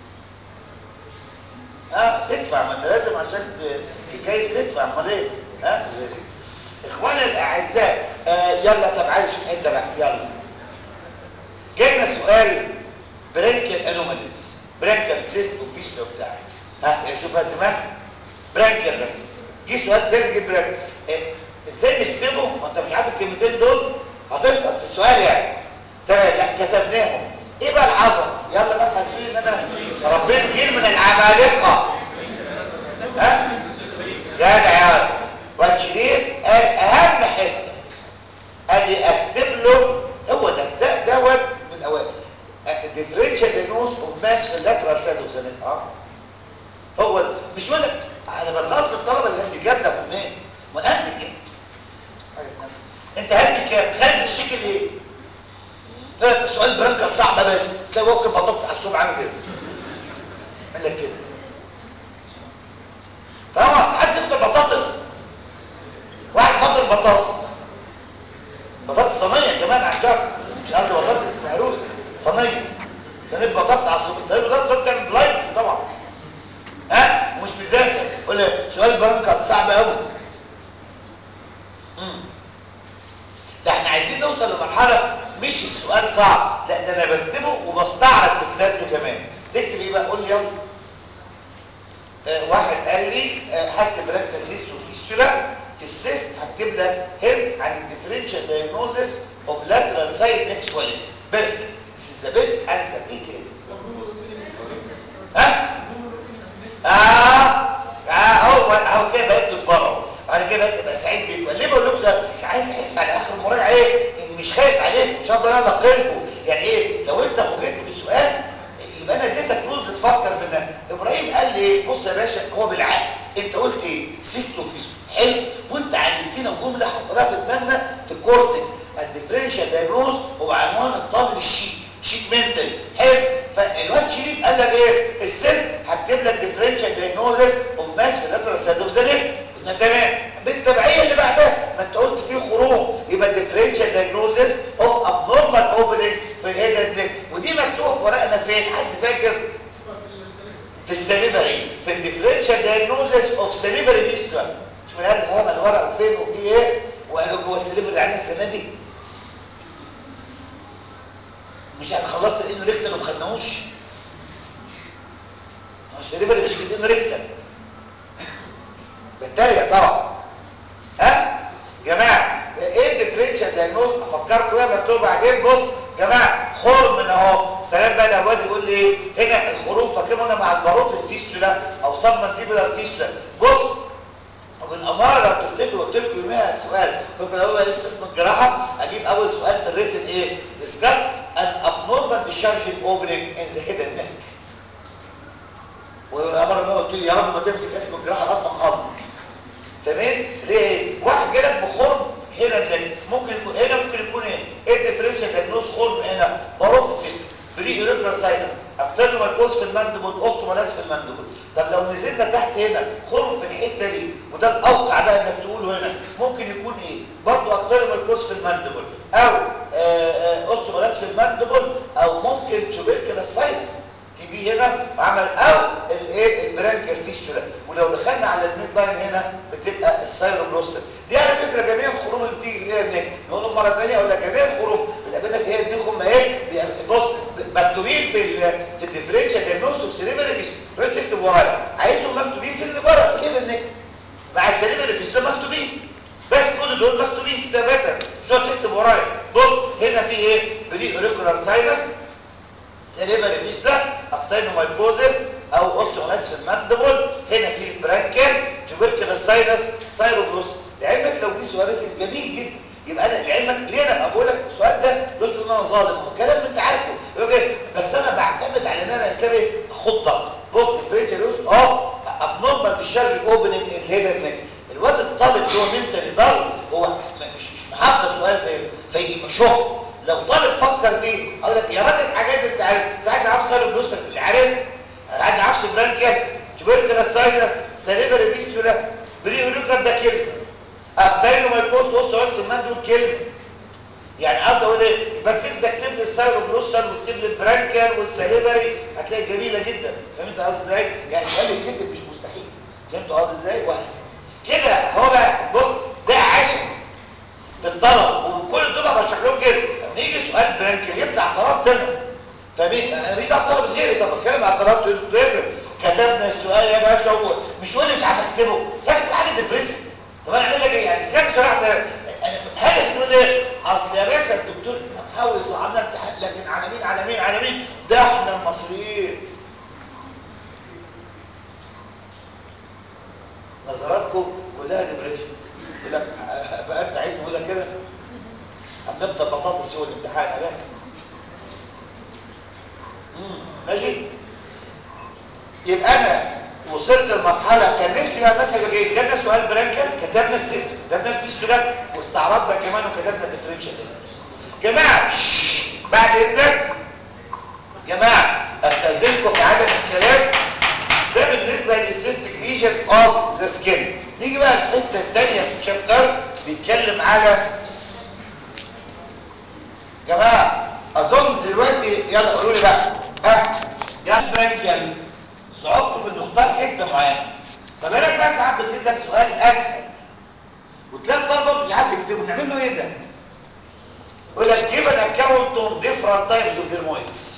Speaker 2: اه تدفع ما انت لازم عشان تكيف تدفع امال ايه ها اخوانا الاعزاء آه يلا طب عايز اشوف حته بقى يلا جبنا سؤال برانكل انوماليز برانكل سيست وفيستو بتاعك ها شوف الدماغ برانكل بس جه سؤال ازاي نجيب برانكل إيه؟ ازاي نكتبه ما انت مش عارف الكلمتين دول هتسقط في السؤال يعني تمام لا كتبناهم ايه بقى العظم يلا بقى حاسين ان انا ربيت جيل من العمالقه ها جدع يا واد شريف قال اهم حته قال لي اكتب له هو ده ده دوت من الاوائل differential diagnosis of mass في اللاترال سايد اوف ذا اه هو مش يقول لك انا بتخاف من الطلبه اللي عندي جاب ده منين ما انت كده انت هدي كام خارج من الشكل ايه ده سؤال بركه صعب بس تلاقي واكل بطاطس على الصبح عامل كده قال لك كده طبعا حد يفطر بطاطس واحد فطر بطاطس بطاطس صينيه كمان على الجر مش عارف بطاطس مهروسه صينيه صينيه بطاطس على الصبح صينيه بطاطس كان بلايندز طبعا ها مش مذاكر ولا سؤال بركه صعب قوي ده احنا عايزين نوصل لمرحله مش السؤال صعب لا ده انا بكتبه وبستعرض في كتابته كمان تكتب ايه بقى قول لي يلا آه واحد قال لي آه هكتب رانكل سيست وفيستولا في السيست هكتب لك هيم عن الديفرنشال دايجنوزس اوف لاترال سايد نيك سويلنج بيرفكت This is the best answer ايه كده ها اه اه اهو اهو كده بقيت تتبرع انا كده بقيت ابقى سعيد بيكم ليه بقول لكم ده مش عايز احس على اخر المراجعه ايه اني مش خايف عليكم مش هقدر انا القمكم يعني ايه لو انت فوجئت بسؤال يبقى انا اديتك رول تفكر منها ابراهيم قال لي ايه بص يا باشا هو بالعقل انت قلت ايه سيستو فيستو حلو وانت علمتنا جمله حطيناها في دماغنا في الكورتكس الديفرنشال دايجنوز هو عنوان الطالب الشيك شيك منتال حلو فالواد شريف قال لك ايه السيست هكتب لك ديفرنشال دايجنوزس اوف ماس في اللاترال سايد اوف ذا نيك قلنا تمام بالتبعيه اللي بعدها ما انت قلت فيه خروم يبقى الديفرنشال دايجنوزس اوف ابنورمال اوبننج في الهيد نيك ودي مكتوبه في ورقنا فين حد فاكر في السليفري في الديفرنشال دايجنوزس اوف سليفري فيستولا مش من قال فاهم الورق وفين وفي ايه وقالوا جوه السليفري عندنا السنه دي مش يعني خلصت الانو ريكتال وما خدناهوش ما السليفري مش في الانو ريكتال بالتالي طبعا ها جماعه ايه الديفرنشال دايجنوز افكركم ايه مكتوب بعدين بص جماعه خرم من اهو سلام بقى لو واد يقول لي هنا الخروم فاكرهم مع الباروت الفيستولا او سب مانديبولار فيستولا بص بالاماره لو تفتكروا قلت لكم يوميها سؤال ممكن اقول لسه اسم الجراحه اجيب اول سؤال في الريتن ايه ديسكاس ان abnormal discharging opening in the head and neck والامر ما قلت لي يا رب ما تمسك اسم الجراحه لغايه ما خلص فاهمين ليه ايه واحد جالك بخرم هنا النك ممكن يكون هنا ممكن يكون ايه ايه الديفرنشال دايجنوز خرم هنا باروت فيست بري ايريجولار ساينس اكتر ما يكون في الماندبل اوستومالاس في الماندبل طب لو نزلنا تحت هنا خرم في الحته دي وده الاوقع بقى انك تقوله هنا ممكن يكون ايه برضه اكتر ما يكون في الماندبل او اوستومالاس في الماندبل او ممكن تشوبيركلاس ساينس تبي هنا وعمل او الايه البرانكر فيستولا ولو دخلنا على الميد لاين هنا بتبقى السايروبروستر دي على فكره جميع الخروم اللي بتيجي في الهيد نقول مره ثانيه اقول لك جميع الخروم اللي قابلنا في الهيد هم ايه بص مكتوبين في ال في الديفرنشال دايجنوستيك سيريبري فيستولا تكتب ورايا عايزهم مكتوبين في اللي بره في كده النك مع السيريبري فيستولا مكتوبين بس كل دول مكتوبين كتابه مش تكتب ورايا بص هنا في ايه بري اوريكولار ساينس سيريبري فيستا اكتينومايكوزيس او اوستيوناتس الماندبل هنا في البرانكل جوبركل ساينس سايروبلوس لعلمك لو جه سؤال جميل جدا يبقى انا لعلمك ليه انا بقول لك السؤال ده مش ان انا ظالم هو كلام انت عارفه بس انا بعتمد على ان انا اسلامي خطه بص ديفرنشال يوز اه ابنورمال ديشارج اوبننج الهيدر نيك الواد الطالب اللي هو منتالي ضل هو مش مش محضر سؤال زي فيجي شوك لو طالب فكر فيه اقول لك يا راجل حاجات انت عارف في حد عارف سيرو بلوسر اللي عارف حد عارف برانكيال تبركل ساينس سيريبري فيستولا بري اوريكر ده كلمه ابتاينو مايكوس وص وص المندول كلمه يعني قصدي اقول ايه بس انت كوستال واكتب لي البرانكال والسليفري هتلاقي جميله جدا فهمت قصدي ازاي يعني سؤال الكتب مش مستحيل فهمت قصدي ازاي واحد كده هو بقى بص ده عشم في الطلب وكل الدفعه بشرح لهم كده لما يجي سؤال برانكل يطلع طلب تاني فمين انا مش عارف طلب غيري طب بتكلم على طلب ياسر كتبنا السؤال يا باشا هو مش يقول لي مش عارف اكتبه شكله حاجه ديبريسنج طب انا اعمل لك ايه يعني كتبت شرحت انا كنت هدفي تقول ايه اصل يا باشا الدكتور محاول يصعبنا امتحان لكن على مين على مين على مين ده احنا المصريين نظراتكم كلها ديبريشن يقول لك بقى انت عايز نقول لك كده هنفضل بطاطس يوم الامتحان ده ماشي يبقى انا وصلت لمرحله كان نفسي بقى مثلا يبقى ايه جبنا سؤال برانكل كتبنا السيستم كتبنا الفيستولا واستعرضنا كمان وكتبنا الديفرنشال جماعه بعد اذنك جماعه استاذنكم في عدم الكلام ده بالنسبه للسيستيك ليجن اوف ذا سكين نيجي بقى الحته الثانيه في الشابتر بيتكلم على جماعه اظن دلوقتي يلا قولوا لي بقى ها يا برانكل صعوبته في انه اختار حته معينه طب انا بقى ساعات بتجيب لك سؤال اسهل وتلاقي الطلبه مش عارف يكتبوا نعمل له ايه ده يقول لك جيب ان اكونت اون ديفرنت تايبس اوف ديرمويدز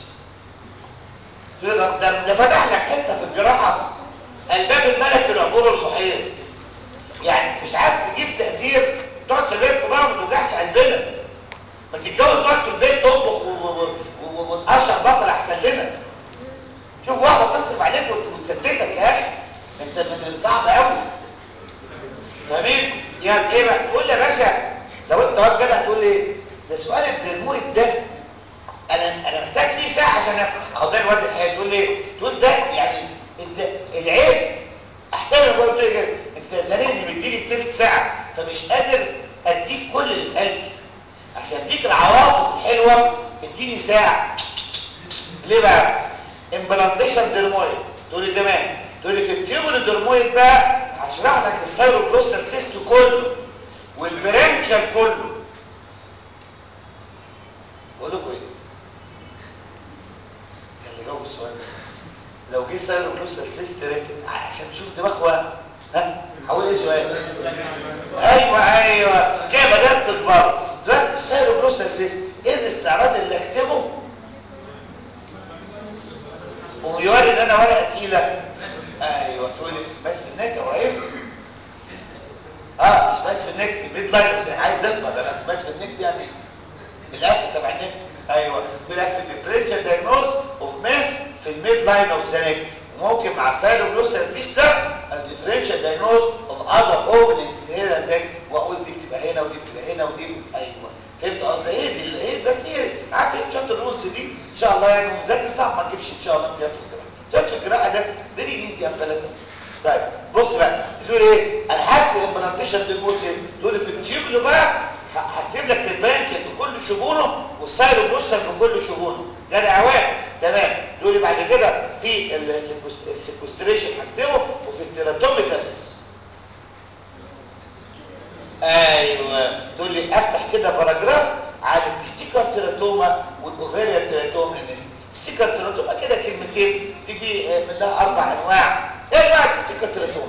Speaker 2: ده ده فتح لك حته في الجراحه الباب الملكي العبور المحيط يعني مش عارف تجيب تقدير تقعد في بيتكم بقى وما توجعش قلبنا ما تتجوز تقعد في البيت تطبخ وتقشر بصل احسن لنا شوف واحده تصرف عليك وتثبتك يا اخي انت من صعب قوي فاهمين يعني ايه بقى تقول لي يا باشا لو انت واقف كده هتقول لي ده سؤال الدرمويد ده انا انا محتاج فيه ساعه عشان افهم اهو ده الواد الحقيقي تقول لي تقول ده يعني انت العيب احترم بقى تقول لي كده انت زنقني مديني الثلث ساعه فمش قادر اديك كل اللي في قلبي عشان اديك العواطف الحلوه اديني ساعه ليه بقى امبلانتيشن ديرمويد تقول لي تمام تقول لي في التيوبل الديرمويد بقى هشرح لك السيروبروستال سيست كله والبرانكيال كله بقول لكم ايه اللي جاوب السؤال ده لو جه سيروبروستال سيست ريتن عشان تشوف دماغه ها حاول ايه سؤال ايوه ايوه كده بدات تكبر دلوقتي السيروبروستال سيست ايه الاستعراض اللي اكتبه ويوري ان انا ورقه تقيله ايوه تقول لي ماشي في النك يا ابراهيم اه مش ماشي في النك في الميد لاين بس عايز دقه ده بس ماشي في النك يعني الاكل تبع النك ايوه بالاكل ديفرنشال دايجنوز اوف ماس في الميد لاين اوف ذا نك وممكن مع السايروبلوسال فيستا ديفرنشال دايجنوز اوف اذر اوبننج هنا النك واقول دي بتبقى هنا ودي بتبقى هنا ودي ايوه فهمت قصدي ايه دي ايه بس هي عارف ايه شط الرولز دي ان شاء الله يعني مذاكر صعب ما تجيبش ان شاء الله امتياز في الجراحه امتياز في الجراحه ده فيري ايزي يا فلاتة طيب بص بقى تقول ايه انا هكتب امبلانتيشن ديموتيز تقول في التيوبلو بقى هكتب لك البانك بكل شجونه والسايروبروسال بكل شجونه ده دعوات تمام تقول لي بعد كده في السيكوستريشن هكتبه وفي التيراتوميتاس ايوه تقول لي افتح كده باراجراف عن التستيكر تيراتوما والاوفيريا تيراتوما للناس التستيكر تيراتوما كده كلمتين تيجي منها اربع انواع ايه انواع التستيكر تيراتوما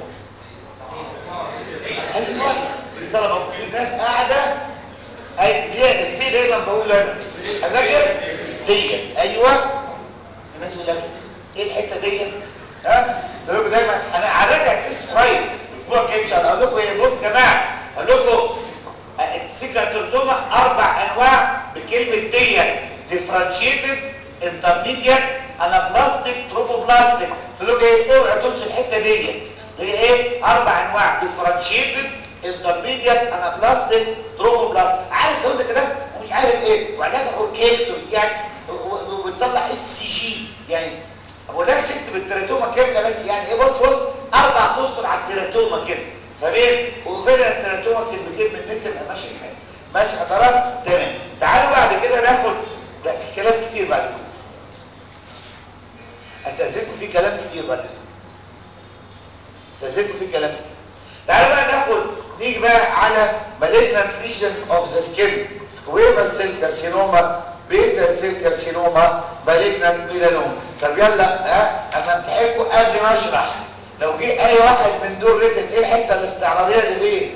Speaker 2: ايوه في طلبه في ناس قاعده اي ليه في دايما بقول انا فاكر دي ايوه الناس يقول لك ايه الحته دي ها بقول دايما انا هرجع الكيس قريب الاسبوع الجاي ان شاء الله اقول لكم ايه بص يا جماعه اقول لكم السيكاتردوما اربع انواع بكلمه دي ديفرنشيتد انترميديت انابلاستيك تروفوبلاستيك تقول لكم ايه اوعى تنسوا الحته ديت هي ايه اربع انواع ديفرنشيتد انترميديت انابلاستيك تروفوبلاستيك عارف لو انت كده ومش عارف ايه وبعدين اوركيكتور يعني وتطلع اتش سي جي يعني ما بقولكش اكتب التراتوما كامله بس يعني ايه بص بص اربع اسطر على التراتوما كده تمام وفعلا التراتوما كلمتين من الناس يبقى ماشي الحال ماشي حضرتك تمام تعالوا بعد كده ناخد لا في كلام كتير بعد كده استاذنكم في كلام كتير بعد كده استاذنكم في كلام كتير تعالوا بقى ناخد نيجي بقى على malignant lesion of the skin squamous cell carcinoma بيزل سيل كارسينوما مالجنانت ميلانوما طب يلا ها اما امتحنكم قبل ما اشرح لو جه اي واحد من دول ريتن ايه الحته الاستعراضيه اللي فيه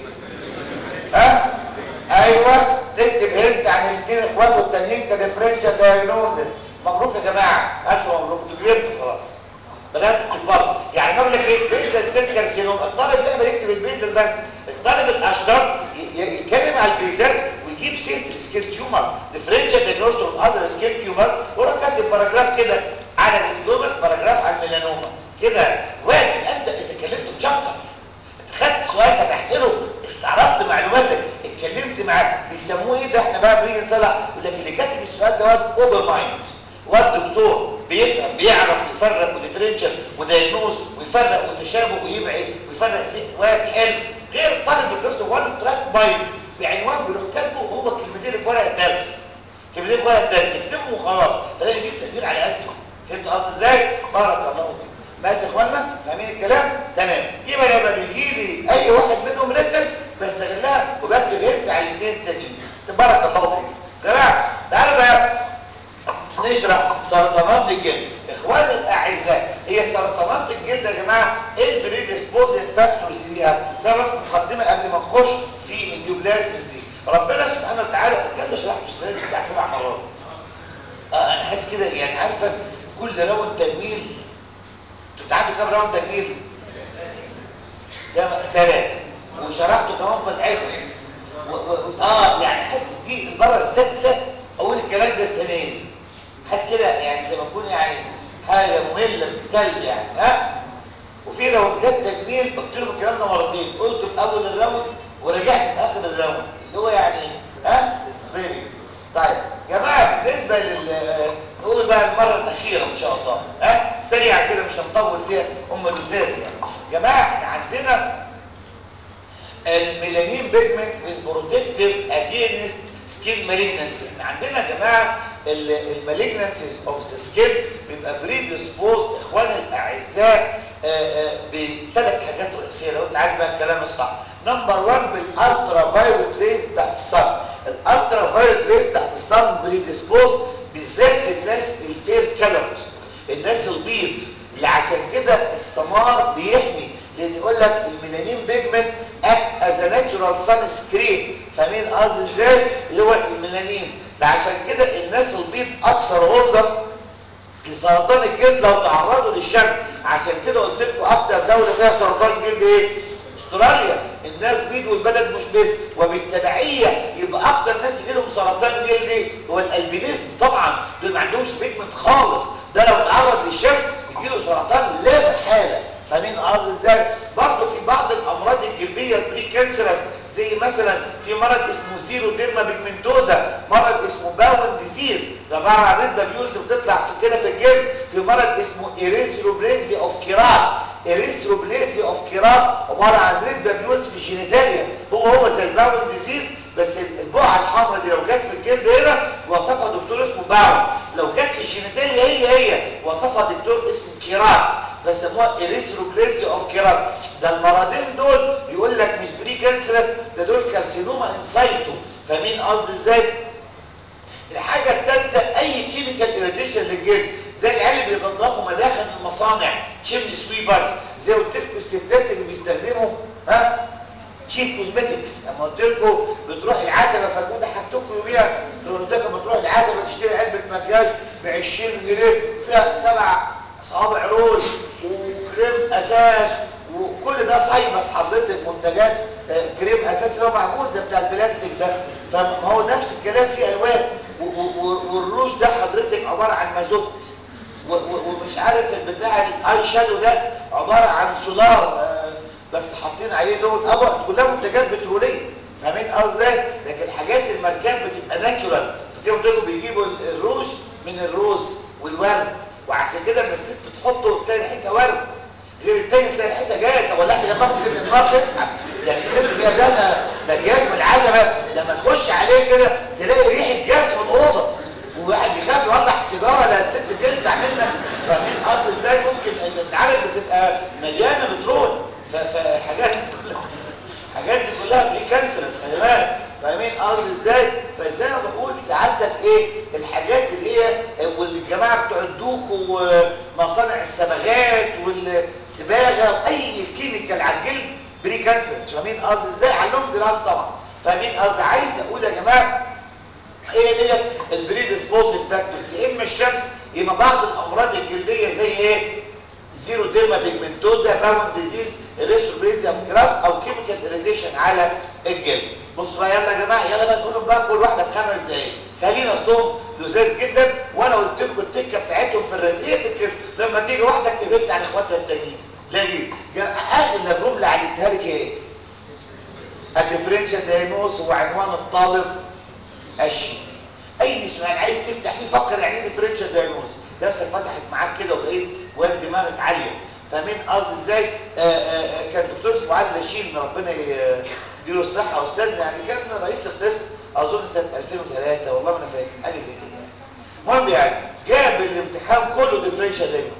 Speaker 2: ها ايوه تكتب هنت عن الاثنين اخوات والتانيين كديفرنشال دايجنوزز مبروك يا جماعه الف مبروك انتوا كبرتوا خلاص بدات تكبروا يعني بقول لك ايه بيزل سيل كارسينوما الطالب لا يكتب البيزل بس الطالب الاشطر يتكلم على البيزل ويجيب سيره السكين تيومر ديفرنشال دايجنوستس اوف اذر سكين تيومر وراح كاتب باراجراف كده على السكوما باراجراف على الميلانوما كده واجب انت انت اتكلمت في شابتر انت خدت سؤال فتحت له استعرضت معلوماتك اتكلمت معاه بيسموه ايه ده احنا بقى بنيجي نصلح يقول لك اللي كاتب السؤال ده واد اوبن مايند واد دكتور بيفهم بيعرف يفرق وديفرنشال ودايجنوز ويفرق وتشابه ويبعد ويفرق واد حلو غير طالب الدرس وان تراك بايند بعنوان بيروح كاتبه هو كلمتين في ورق الدرس كلمتين في ورق الدرس يكتبهم وخلاص فده يجيب تقدير على قده فهمت قصدي ازاي؟ بارك الله فيك ماشي يا اخوانا فاهمين الكلام تمام يبقى لما بيجي لي اي واحد منهم ريتن بستغلها وبكتب هنت على الاثنين التانيين تبارك الله فيك جماعه تعالوا بقى نشرح سرطانات الجلد اخواني الاعزاء هي سرطانات الجلد يا جماعه ايه البريدسبوزنج فاكتورز ليها زي بس مقدمه قبل ما نخش في النيوبلازمز دي ربنا سبحانه وتعالى الكلام ده شرحته السنه دي بتاع سبع مرات اه انا حاسس كده يعني عارفه في كل راوند تجميل انتوا بتعدوا كام راوند تجميل ده ثلاثه وشرحته كمان في الحصص و... و... اه يعني حاسس دي المره السادسه اقول الكلام ده السنه دي حاسس كده يعني زي ما اكون يعني حاجه ممله بالكلب يعني ها وفي راوندات تجميل قلت لهم الكلام ده مرتين قلته في اول الراوند ورجعت في اخر الراوند اللي هو يعني ها فيري طيب جماعه بالنسبه لل نقول بقى المره الاخيره ان شاء الله ها سريعا كده مش هنطول فيها هم اللزاز يعني جماعه احنا عندنا الميلانين بيجمنت از بروتكتيف اجينست سكين مالجنسي احنا عندنا يا جماعه المالجنسيز اوف ذا سكين بيبقى بريدسبوز اخواني الاعزاء بثلاث حاجات رئيسيه لو انت عايز بقى الكلام الصح نمبر 1 بالالترا فايولت ريز بتاعت الصن الالترا فايولت ريز بتاعت الصن بريدسبوز بالذات في الناس الفير كلرز الناس البيض اللي عشان كده السمار بيحمي لان يقول لك الميلانين بيجمنت اكت از ناتشورال سان سكرين فاهمين قصدي ازاي اللي هو الميلانين فعشان كده الناس البيض اكثر عرضه لسرطان الجلد لو تعرضوا للشمس عشان كده قلت لكم اكتر دوله فيها سرطان جلد ايه استراليا الناس بيض والبلد مش بس وبالتبعيه يبقى اكتر ناس يجي لهم سرطان جلدي هو الالبينيزم طبعا دول ما عندهمش بيجمنت خالص ده لو اتعرض للشمس يجي له سرطان لا محاله فاهمين قصدي ازاي برضه في بعض الامراض الجلديه البري كانسرس زي مثلا في مرض اسمه زيرو ديرما بيجمنتوزا مرض اسمه باون ديزيز ده عباره عن ريد بابيولز بتطلع في كده في الجلد في مرض اسمه ايريثروبليزي اوف كيرات ايريثروبليزي اوف كيرات عباره عن ريد بابيولز في الجينيتاليا هو هو زي الباون ديزيز بس البقعه الحمراء دي لو جت في الجلد هنا وصفها دكتور اسمه باون لو جت في الجينيتاليا هي هي وصفها دكتور اسمه كيرات فسموها اريثروبليزيا اوف كيرات ده المرضين دول يقول لك مش بري كانسرس ده دول كارسينوما انسايتو فاهمين قصدي ازاي الحاجه الثالثه اي كيميكال اريتيشن للجلد زي العيال اللي بينظفوا مداخل المصانع تشيمني سويبرز زي قلت لكم الستات اللي بيستخدموا ها تشيب كوزمتكس اما قلت لكم بتروح العتبه فكنت حكتكم يوميها قلت لكم بتروح العتبه تشتري علبه مكياج ب 20 جنيه فيها سبع صوابع روج وكريم اساس وكل ده صيبس حضرتك منتجات كريم اساس اللي هو معمول زي بتاع البلاستيك ده فهو نفس الكلام فيه الوان والروج ده حضرتك عباره عن مازوت ومش عارف البتاع الاي شادو ده عباره عن سولار بس حاطين عليه دول ابيض كلها منتجات بتروليه فاهمين قصدي ازاي لكن الحاجات الماركات بتبقى ناتشورال فكده بتقولوا بيجيبوا الروج من الروز والورد وعشان كده لما الست تحطه تلاقي ريحتها ورد غير التاني تلاقي ريحتها جاز ولعت جنبها ممكن النار تسحب يعني الست فيها ده مكياج من العتبه لما تخش عليه كده تلاقي ريحه جاز في الاوضه وواحد بيخاف يولع السيجاره لا الست تلسع منك فاهمين قصدي ازاي ممكن انت عارف بتبقى مليانه بترول فالحاجات الحاجات دي كلها بري كانسرس خلي بالك فاهمين قصدي ازاي فازاي ما بقول سعادتك ايه الحاجات منع الصبغات والصباغه واي كيميكال على الجلد بري كانسر فاهمين قصدي ازاي علمهم دلوقتي طبعا فاهمين قصدي عايز اقول يا جماعه ايه ديت البريدسبوزنج فاكتورز يا اما الشمس يا اما بعض الامراض الجلديه زي ايه زيرو ديرما بيجمنتوزا باون ديزيز ريستروبريزيا اوف كراب او كيميكال اريتيشن على الجلد بصوا بقى يلا يا جماعه يلا بقى نقول بقى كل واحده بخمس دقايق سهلين اصلهم لذاذ جدا وانا قلت لكم التكه بتاعتهم في الرد ايه التكه لما تيجي واحده اتكلمت عن اخواتها التانيين لذيذ اخر جمله علمتها لك ايه الديفرنشال داينوس هو عنوان الطالب الشيء اي سؤال عايز تفتح فيه فكر يعني ايه ديفرنشال دايجنوز نفسك فتحت معاك كده وبقيت واد دماغك عاليه فاهمين قصدي ازاي آآ آآ كان دكتور اسمه علي لاشين ربنا يديله الصحه استاذنا يعني كان رئيس القسم اظن سنه 2003 والله ما انا فاكر حاجه زي كده يعني المهم يعني جاب الامتحان كله ديفرنشال دايجنوز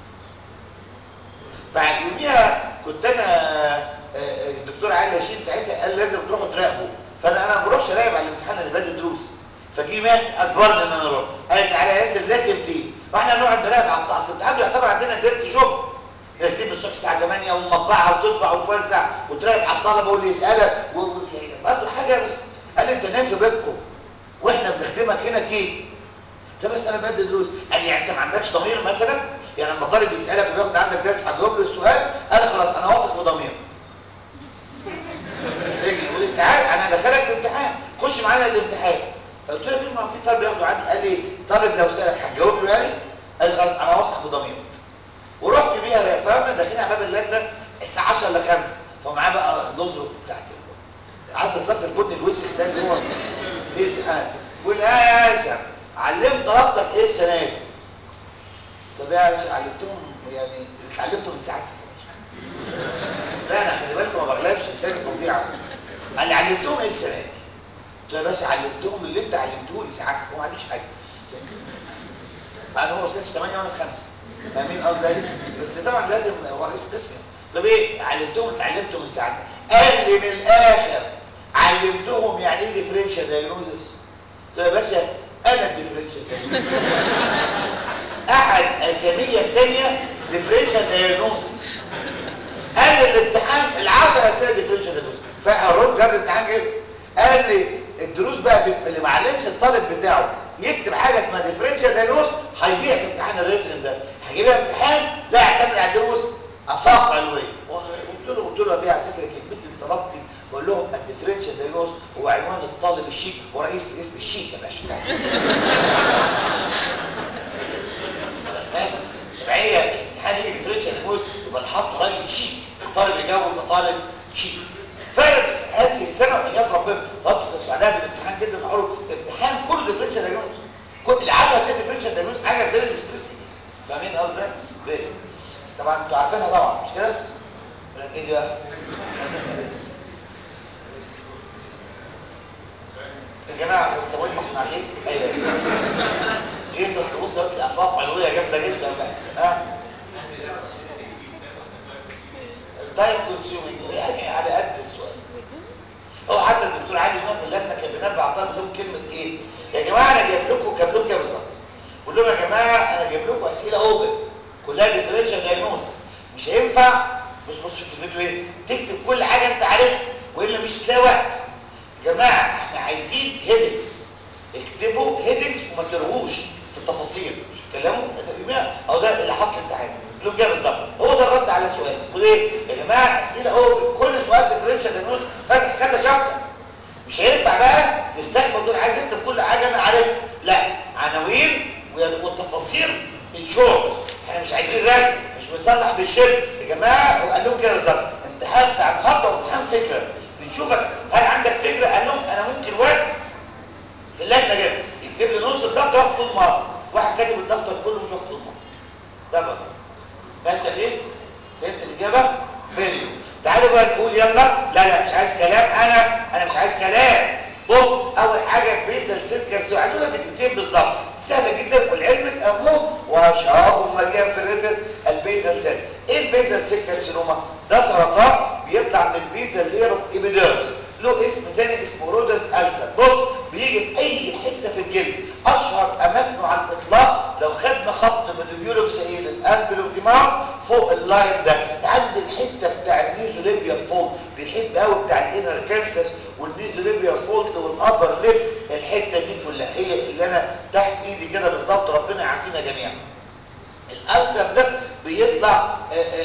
Speaker 2: فيوميها كنت انا الدكتور علي لاشين ساعتها قال لازم تروحوا تراقبوا فانا انا ما بروحش اراقب على الامتحان اللي بدي دروس فجي مات اجبرني ان انا اروح قال تعالى يا ياسر لازم تيجي واحنا نقعد نراقب على التعصيب قبل يعتبر عندنا ديرت شغل ياسين الصبح الساعه 8 ومطبعها وتطبع وتوزع وتراقب على الطلبه واللي يسالك و... يعني برضه حاجه بس قال لي انت نام في بيتكم واحنا بنخدمك هنا تيجي ده بس انا بدي دروس قال لي يعني انت ما عندكش ضمير مثلا يعني لما الطالب يسالك وبياخد عندك درس هتجاوب له السؤال قال لي خلاص انا واثق في ضميري رجلي يقول لي تعال انا هدخلك الامتحان خش معانا الامتحان قلت له ما في طالب ياخده عندي قال لي طالب لو سالك هتجاوب له يعني قال لي خلاص انا واثق في ضميري ورحت بيها فاهمه داخلين على باب اللجنه الساعه 10 ل 5 فمعاه بقى الاظرف بتاع كده عارف الظرف البني الوسخ ده اللي هو في امتحان يقول يا ياسر علمت طلبتك ايه السنه دي طب يا باشا علمتهم يعني اللي اتعلمته من ساعتك يا باشا لا انا خلي بالكم ما بغلبش لساني فظيع قال لي علمتهم ايه السنه دي قلت له يا باشا علمتهم اللي انت علمته لي ساعتك هو ما علمش حاجه بعد هو استاذ 8 وانا في 5 فاهمين قصدي بس طبعا لازم هو رئيس قسم طب ايه علمتهم انت علمته من ساعتك قال لي من الاخر علمتهم يعني ايه ديفرنشال دايجنوزس قلت له يا باشا انا الديفرنشال دايجنوزس احد اساميه الثانيه ديفرنشال دايجنوزس قال لي الامتحان العشر اسئله ديفرنشال دايجنوزس فالرد جاب الامتحان كده قال لي الدروس بقى في اللي ما علمش الطالب بتاعه يكتب حاجه اسمها ديفرنشال دايجنوز هيضيع في امتحان الريتن ده هجيبها امتحان لا يعتمد على الدروس افاق علويه قلت له قلت له بيه على فكره كلمتي اللي طلبتي بقول لهم الديفرنشال دايجنوز هو عنوان الطالب الشيك ورئيس الاسم الشيك يا باشا هي الامتحان يجي ديفرنشال دايجنوز يبقى نحط راجل شيك الطالب يجاوب يبقى طالب شيك فعلا هذه السنه وحياه ربنا طلبت سعداء بالامتحان جدا معروف امتحان كله ديفرنشال دايجنوز كل ال10 سنين ديفرنشال دايجنوز حاجه فيري ستريسي فاهمين قصدي فيري طبعا انتوا عارفينها طبعا مش كده ايه دي بقى يا جماعه سويت مصنع غيث ايوه غيث اصل بص دلوقتي الافاق علويه جامده جدا بقى ها تايم كونسيومينج يعني على قد السؤال هو حتى الدكتور علي هنا في اللجنه كان بينبه على الطالب لهم كلمه ايه يا جماعه انا جايب لكم كان لهم كده بالظبط بقول لهم يا جماعه انا جايب لكم اسئله اوبن كلها ديفرنشال دايجنوز مش هينفع بص بص في كلمته ايه تكتب كل حاجه انت عارفها والا مش هتلاقي وقت يا جماعه احنا عايزين هيدكس اكتبوا هيدكس وما تلغوش في التفاصيل مش كلامه او ده اللي حط الامتحان لهم كده بالظبط هو ده الرد على سؤال وليه يا جماعه اسئله اوبن كل سؤال ديفرنشال دايجنوز فاتح كذا شابتر مش هينفع بقى تستخدم دول عايز انت كل حاجه انا عارفها لا عناوين والتفاصيل ان شورت احنا مش عايزين رغي مش بنصلح بالشرك يا جماعه هو قال لهم كده بالظبط امتحان بتاع النهارده امتحان فكره بنشوفك هل عندك فكره قال لهم انا ممكن وقت في اللجنه كده يكتب لي نص الدفتر واخد فيه المره واحد كاتب الدفتر كله مش واخد فيه المره ده بقى ماشي يا ليس فهمت الاجابه فيريو تعالوا بقى نقول يلا لا لا مش عايز كلام انا انا مش عايز كلام بص اول حاجه بيزل سيل كارسيو عايز اقول لك الدقيقتين بالظبط سهله جدا ولعلمك امهم واشهرهم مجيئا في الريتن البيزل سيل ايه البيزل سيل كارسينوما ده سرطان بيطلع من البيزل لير اوف ايبيديرمس له اسم تاني اسمه رودنت ألسر بص بيجي في اي حته في الجلد اشهر اماكنه على الاطلاق لو خدنا خط من البيولوف زي الانفل اوف فوق اللاين ده عند الحته بتاع النيزوليبيا فولد بيحب قوي بتاع الانر كانسس والنيزوليبيا فولد والابر ليب الحته دي كلها هي اللي انا تحت ايدي كده بالظبط ربنا يعافينا جميعا الالسر ده بيطلع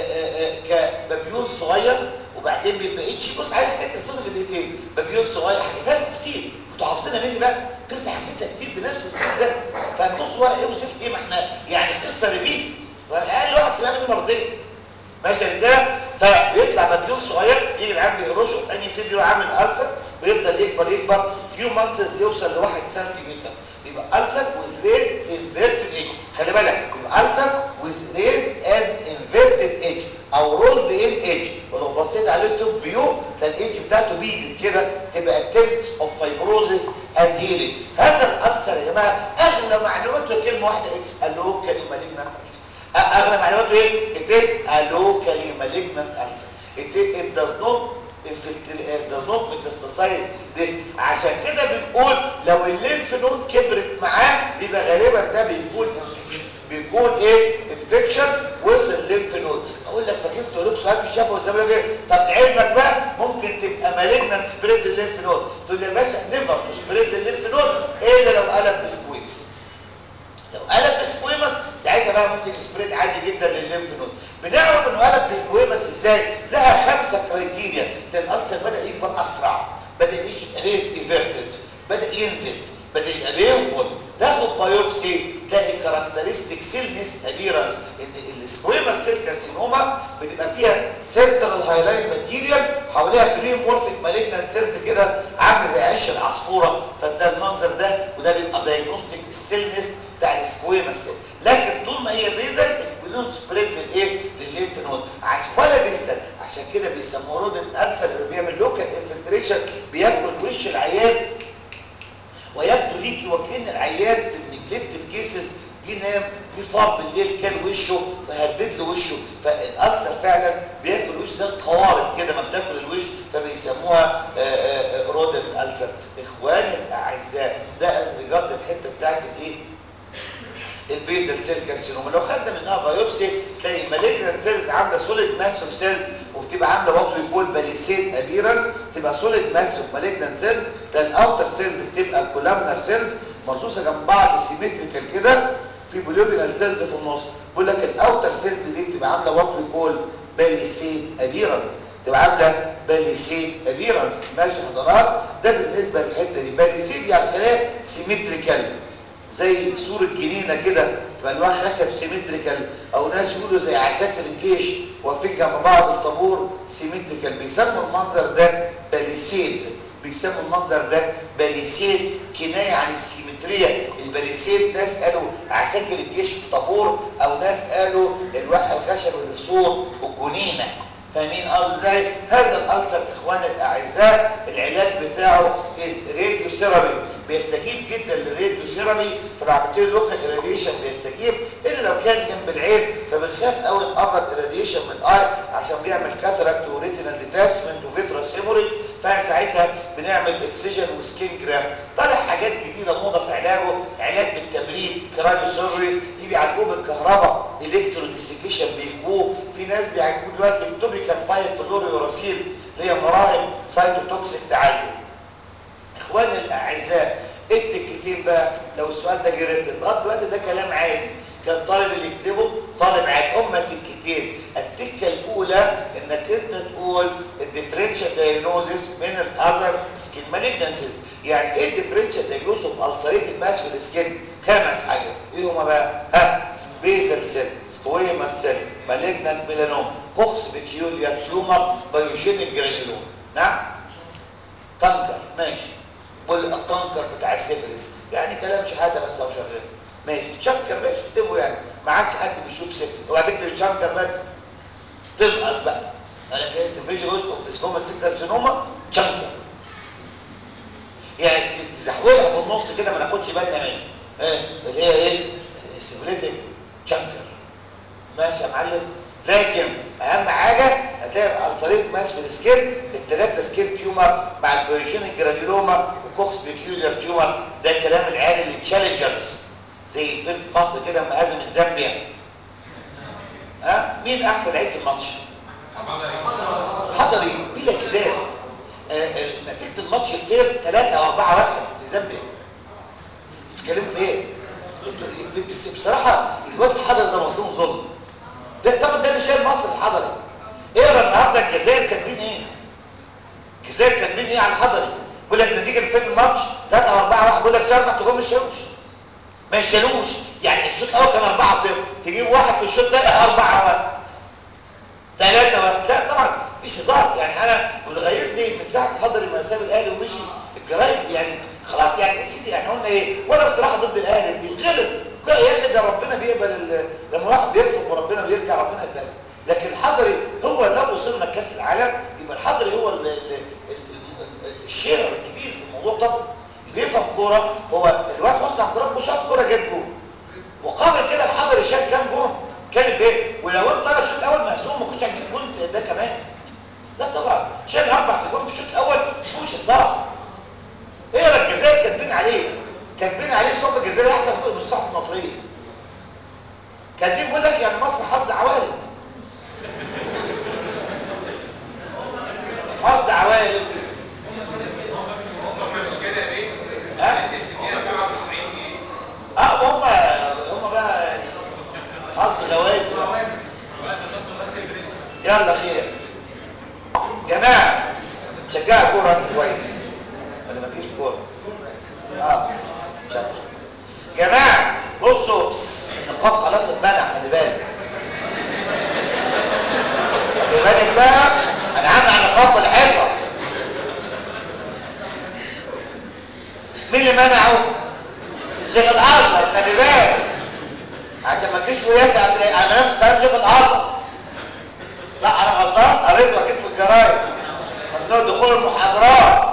Speaker 2: كبابيول صغير وبعدين بيبقى اتش بص عايز حكايه الصدف في دقيقتين بابيول صغير حكيتها لكم كتير كنتوا حافظينها مني بقى قصه حكيتها كتير بنفس الاسلوب ده فهتبص ورا ايه وزفت ايه ما احنا يعني قصه ريبيت اقل واحد سمعها مني مرتين ماشي يا رجاله فبيطلع بابيول صغير يجي العيال بيهرشه عين يبتدي يروح عامل الفا بيفضل يكبر يكبر فيو مانثز يوصل لواحد سنتيمتر يبقى ألسر with raised inverted edge خلي بالك يبقى ألسر with raised and inverted edge او rolled in edge ولو بصيت على التوب فيو تلاقي الايدج بتاعته بيدت كده تبقى attempts of fibrosis and healing هذا الألسر يا جماعه اغلى معلوماته كلمه واحده اتس locally malignant ulcer اغلى معلوماته ايه it is a locally malignant ulcer it, it does not does not metastasize this عشان كده بنقول لو الليمف نود كبرت معاه يبقى غالبا ده بيكون بيكون ايه انفكشن وصل الليمف نود اقول لك فاكر تقول لك سؤال في شافه زي ما يقول طب علمك بقى ممكن تبقى مالجنانت سبريد الليمف نود تقول لي يا باشا نيفر تو سبريد الليمف نود الا لو قلب بسكويمس لو قلب بسكويمس ساعتها بقى ممكن يسبريد عادي جدا للليمف نود بنعرف انه قلب بسكويمس ازاي لها خمسه كرايتيريا ده الالسر بدا يكبر اسرع بدا ريس ايفيرتد بدا ينزل بدا يبقى بينفل تاخد بايوبسي تلاقي كاركترستيك سيلنس ابيرنس ان السكويمس سيل كارسينوما بتبقى فيها سنترال هايلاين ماتيريال حواليها بليمورفيك مالجنانت سيلز كده عامله زي عش العصفوره فده المنظر ده وده بيبقى دايجنوستيك السيلنس بتاع السكويمس سيل لكن طول ما هي بيزل البلون سبريد للايه للليمف نود عشان ولا ديستال عشان كده بيسموه رود الالسر اللي بيعمل لوكال انفلتريشن بياكل وش العيان ويبدو ليكي وكأن العيان في النجلكتد كيسز جه نام جه فار بالليل كان وشه فهبد له وشه فالالسر فعلا بياكل وش زي القوارب كده ما بتاكل الوش فبيسموها رودن الالسر اخواني الاعزاء ده از ريجارد الحته بتاعت الايه البيزل سيل كارسينوما لو خدنا منها بايوبسي تلاقي مالجنت سيلز عامله سوليد ماس اوف سيلز وبتبقى عامله برضه يكون باليسيد ابيرنس تبقى سوليد ماس اوف مالجنت سيلز تلاقي الاوتر سيلز بتبقى كولامنر سيلز مرصوصه جنب بعض سيمتريكال كده في بوليوجينال سيلز في النص بيقول لك الاوتر سيلز دي بتبقى عامله برضه يكون باليسيد ابيرنس تبقى عامله باليسيد ابيرنس ماشي حضرات ده بالنسبه للحته دي باليسيد يعني خلايا سيمتريكال زي صورة جنينة كده تبقى الواح خشب سيمتريكال او ناس يقولوا زي عساكر الجيش واقفين جنب بعض في طابور سيمتريكال بيسموا المنظر ده باليسيد بيسموا المنظر ده باليسيد كناية عن السيمترية الباليسيد ناس قالوا عساكر الجيش في طابور او ناس قالوا الواح الخشب اللي في سور والجنينة فاهمين قصدي ازاي هذا الالسر اخواني الاعزاء العلاج بتاعه از راديو ثيرابي بيستجيب جدا للراديو ثيرابي فلو عملت له لوكال اراديشن بيستجيب الا لو كان جنب العين فبنخاف قوي نقرب اراديشن من الاي عشان بيعمل كاتراكت وريتينال ديتاشمنت وفيتراس هيموريج فساعتها بنعمل اكسجن وسكين جرافت طالع حاجات جديده موضه في علاجه علاج بالتبريد كرايو سيرجري في بيعالجوه بالكهرباء الكترو ديسيكيشن بيكوه في ناس بيعالجوه دلوقتي التوبيكال 5 فلوريوراسيل اللي هي مراهم سايتوتوكسيك تعالجه اخواني الاعزاء التكتين بقى لو السؤال ده جريت لغايه دلوقتي ده كلام عادي كان طالب اللي يكتبه طالب عادي هما تكتين التكه الاولى انك انت تقول الديفرنشال دايجنوزيس من الاذر سكين مالجنسيز يعني ايه الديفرنشال دايجنوز اوف السريتد ماش في السكين خمس حاجات ايه هما بقى ها بيزل سيل سكويماس سيل مالجنانت ميلانوم كوكس بيكيوليار تيومر بايوجينيك جرانيولوم نعم كانكر ماشي والكانكر بتاع السيفلس يعني كلام شهاده بس او شغال ماشي تشنكر ماشي اكتبه يعني ما عادش حد بيشوف سيفلس اوعى تكتب تشنكر بس تنقص بقى انا كده ديفيجن اوف سكوما سيكارسينوما تشنكر يعني تزحولها في النص كده ما ناخدش بالنا منها ايه اللي هي ايه سيفليتك تشنكر ماشي يا معلم لكن اهم حاجه هتلاقي الطريق ماس في السكين الثلاثه سكين تيومر مع البيوجينيك جرانيولوما وكوكس بيكيولير تيومر ده كلام العيال اللي تشالنجرز زي فيلم مصر كده لما هزمت زامبيا ها مين احسن لعيب في الماتش حضري بلا جدال آه، آه، نتيجه الماتش الفير 3 او 4 1 لزامبيا بتتكلموا في ايه انتوا- بس بصراحه الوقت الحضري ده مظلوم ظلم ده طبعا ده اللي شايل مصر الحضري اقرا النهارده الجزائر كاتبين ايه الجزائر كاتبين ايه على الحضري بيقول لك نتيجه الفير الماتش 3 او 4 1 بيقول لك اربع تجوم مش شالوش ما يشالوش يعني الشوط الاول كان 4 0 تجيب واحد في الشوط ده 4 1 ثلاثة واحد لا طبعا مفيش هزار يعني انا واللي غيظني من ساعه حضر ما ساب الاهلي ومشي الجرايد يعني خلاص يعني يا سيدي يعني قلنا ايه وانا بصراحه ضد الاهلي دي غلط يا اخي ده ربنا بيقبل ال- لما واحد بيكفر وربنا بيرجع ربنا يقبله لكن الحضري هو لو وصلنا كاس العالم يبقى الحضري هو ال- ال- ال- الشير الكبير في الموضوع طبعا بيفهم كوره هو الواد حسني عبد ربه شاط كوره جت جول وقابل كده الحضري شال كام جون كان فين ولو انت طلع الشوط الاول مهزوم ما كنتش هتجيب جون ده كمان لا طبعا شال اربع جون في الشوط الاول ما فيهوش هزار اقرا الجزائر كاتبين عليه كاتبين عليه الصحف الجزائريه احسن من الصحف المصريه كاتبين بيقول لك يعني مصر حظ عوالم حظ عوالم ها؟ اه هم هم بقى يعني حظ جوايز يلا خير جماعه شجع الكوره انت كويس ولا ما فيش كوره اه شكرا جماعه بصوا بس، النقاب خلاص اتمنع خلي بالك خلي بالك بقى انا عامل على نقاب في الحصه مين اللي منعه شيخ الازهر خلي بالك عشان ما تجيش وياس على نفس كلام شيخ الازهر صح انا غلطان قريت واكيد في الجرايد ممنوع دخول المحاضرات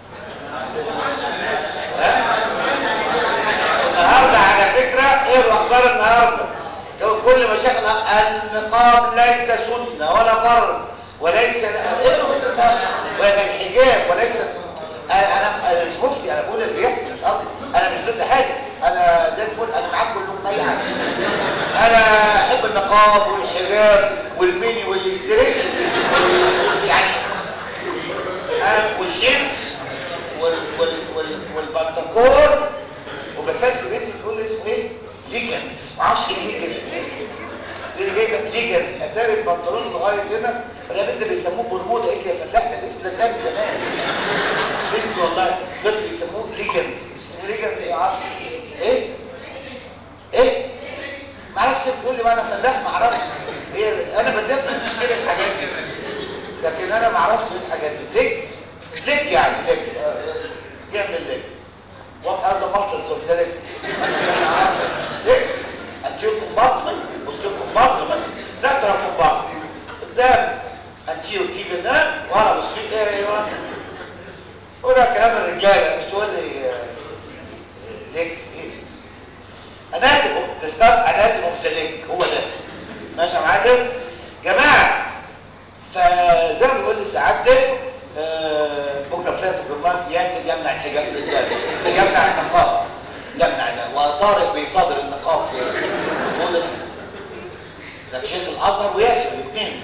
Speaker 2: ها؟ النهارده على فكره ايه الاخبار النهارده كل مشايخ النقاب ليس سنه ولا فرض وليس ايه هو النقاب؟ والحجاب وليس انا انا انا مش مفتي انا بقول اللي بيحصل مش قصدي انا مش ضد حاجه انا زي الفل انا معاك كلهم في اي حاجه انا احب النقاب والحجاب والميني والاستريتش يعني انا والجينز وال وال وال والبنطلون وبسنت بنتي تقول لي اسمه ايه ليجنز ما اعرفش ايه ليجنز اللي جايبه ليجنز اتاري البنطلون لغايه هنا ولا بنت بيسموه برمودا قالت لي يا فلاح ده الاسم ده اتقال زمان بنتي والله دلوقتي بيسموه ليجنز بيسموه ليجنز ايه عارف ايه ايه ما اعرفش تقول لي بقى انا فلاح ما اعرفش هي انا بدفن كده الحاجات دي لكن انا ما اعرفش ايه الحاجات دي ليكس ليك يعني ليك آه، آه، جاي من الليك what are the muscles of the leg انا اعرف ليك anterior compartment posterior compartment lateral compartment قدام anterior tibial nerve ورا posterior ايوه وده كلام الرجاله مش تقول لي ليكس ايه اناتوم ديسكاس اناتوم اوف ذا ليج هو ده ماشي يا معلم جماعه فزي ما بيقول لي سعادتك آه، بكره تلاقي في الجرمان ياسر يمنع الحجاب في الجامع يمنع النقاب يمنع النقاب. وطارق بيصادر النقاب في هو ده الحس. لك شيخ الازهر وياسر الاثنين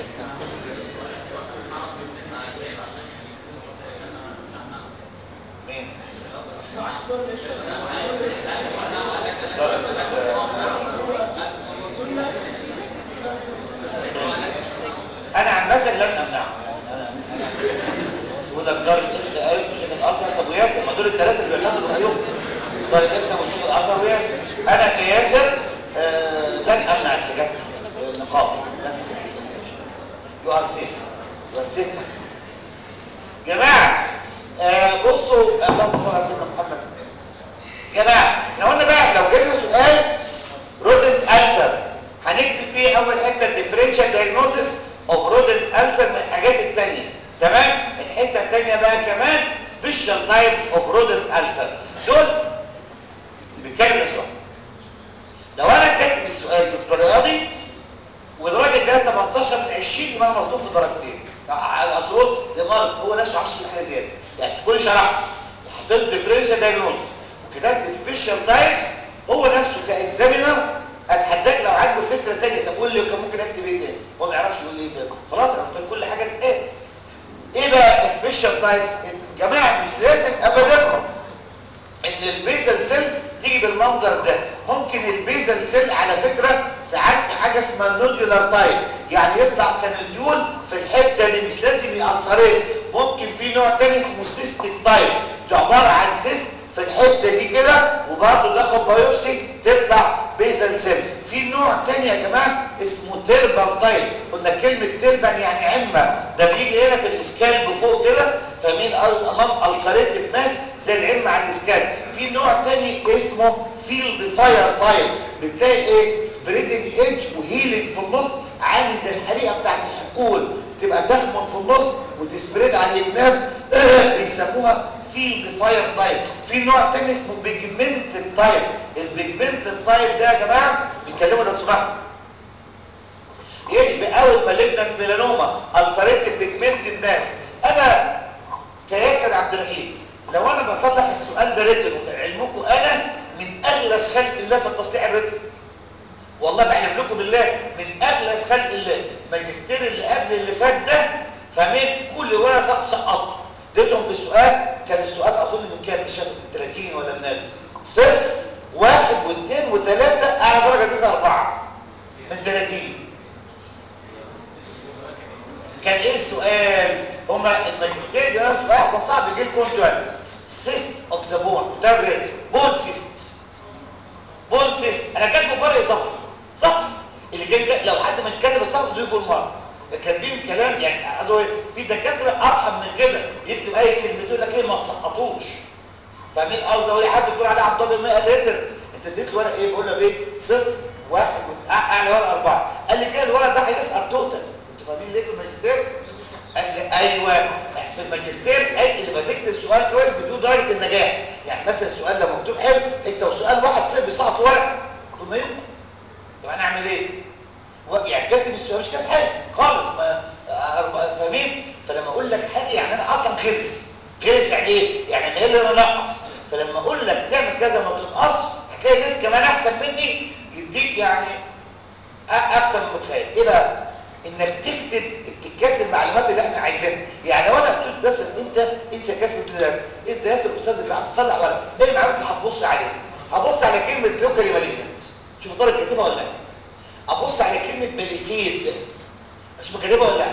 Speaker 2: مين؟ انا عامه لم امنعه يعني انا تقول لك دار الافتاء قالت وشيخ الازهر طب وياسر ما دول الثلاثه اللي بيعتمدوا رايهم دار الافتاء وشيخ الازهر وياسر انا كياسر آه لن امنع الحجاب في النقاب لن يو ار سيف يو ار سيف جماعه آه بصوا اللهم صل على سيدنا محمد جماعه لو قلنا بقى لو جبنا سؤال رودنت ألسر هنكتب فيه اول حته الديفرنشال دايجنوزس اوف رودنت ألسر من الحاجات الثانيه تمام الحته الثانيه بقى كمان سبيشال تايبس اوف رودنت ألسر دول اللي بيتكلم الاسبوع لو انا كاتب السؤال بالطريقه دي والراجل ده 18 من 20 يبقى انا مظلوم في درجتين اصل بص ده مرض هو نفسه ما عرفش يجيب حاجه زياده يعني تكون شرحت وحطيت ديفرنشال دايجنوز وكتبت سبيشال تايبس هو نفسه كاكزامينر اتحداك لو عنده فكره ثانيه طب قول لي كان ممكن اكتب ايه تاني ليه خلاص انا قلت كل حاجه اتقال ايه بقى سبيشال تايبس يا جماعه مش لازم ابدا ان البيزل سيل تيجي بالمنظر ده ممكن البيزل سيل على فكره ساعات في حاجه اسمها نودولار تايب يعني يطلع كنديول في الحته دي مش لازم يألسريت ممكن في نوع تاني اسمه سيستيك تايب ده عباره عن سيست في الحته دي كده وبرضه ناخد بايوبسي تطلع بيزل سيل في نوع تاني يا جماعه اسمه تيربان تايب قلنا كلمه تيربان يعني عمه ده بيجي هنا في الاسكالب فوق كده فمين امام السريتد ماس زي العمه على الاسكالب في نوع تاني اسمه فيلد فاير تايب بتلاقي ايه سبريدنج ايدج وهيلينج في النص عامل زي الحريقه بتاعت الحقول تبقى تخمن في النص وتسبريد على الجناب بيسموها فيلد فاير تايب في نوع تاني اسمه بيجمنت تايب البيجمنت تايب ده يا جماعه بيتكلموا لو سمحتوا يشبه قوي المالجنت ميلانوما السريت بيجمنت الناس انا كياسر عبد الرحيم لو انا بصلح السؤال ده ريتن علمكم انا من اغلس خلق الله في التصليح الريتن والله بحلف لكم بالله من اغلس خلق الله ماجستير اللي قبل اللي فات ده فمين كل ورقه سقطته اديتهم في السؤال كان السؤال اظن من كام مش فاكر من 30 ولا من صفر واحد واثنين وثلاثه اعلى درجه اديتها اربعه من 30 كان ايه السؤال هما الماجستير ده سؤال صعب يجي لكم انتوا سيست اوف ذا بون ده بون سيست بون سيست انا كاتبه فرق صفحه صفحه اللي كان لو حد مش كاتب الصفحه ضيفه المره كاتبين كلام يعني عايزه في دكاتره ارحم من كده يكتب اي كلمه يقول لك ايه ما تسقطوش فاهمين قصدي اي حد بيقول عليه عبد الله الماء الازر انت اديت له ورق ايه بقول له ايه صفر واحد اعلى ورقه اربعه قال لي كده الورق ده هيسقط توتال انتوا فاهمين ليه في الماجستير ايوه في الماجستير اي اللي بتكتب سؤال كويس بدون درجه النجاح يعني مثلا السؤال لو مكتوب حلو انت لو سؤال واحد صفر بيسقط ورقه تقول ما يسقط طب انا اعمل ايه يعني كاتب السؤال مش كاتب حاجه خالص ما فاهمين فلما اقول لك حاجه يعني انا اصلا غلس غلس يعني ايه يعني ما اللي انا نقص فلما اقول لك تعمل كذا ما تنقص هتلاقي ناس كمان احسن مني يديك يعني اكتر من متخيل ايه بقى انك تكتب التكات المعلومات اللي احنا عايزينها يعني لو انا قلت بس انت انت كاسب انت ياسر الاستاذ اللي عم تطلع ورق ايه المعلومات اللي هتبص عليها هبص على كلمه لوكالي مالجنت شوف طالب كاتبها ولا لا ابص على كلمه بليسيد اشوف كاتبها ولا لا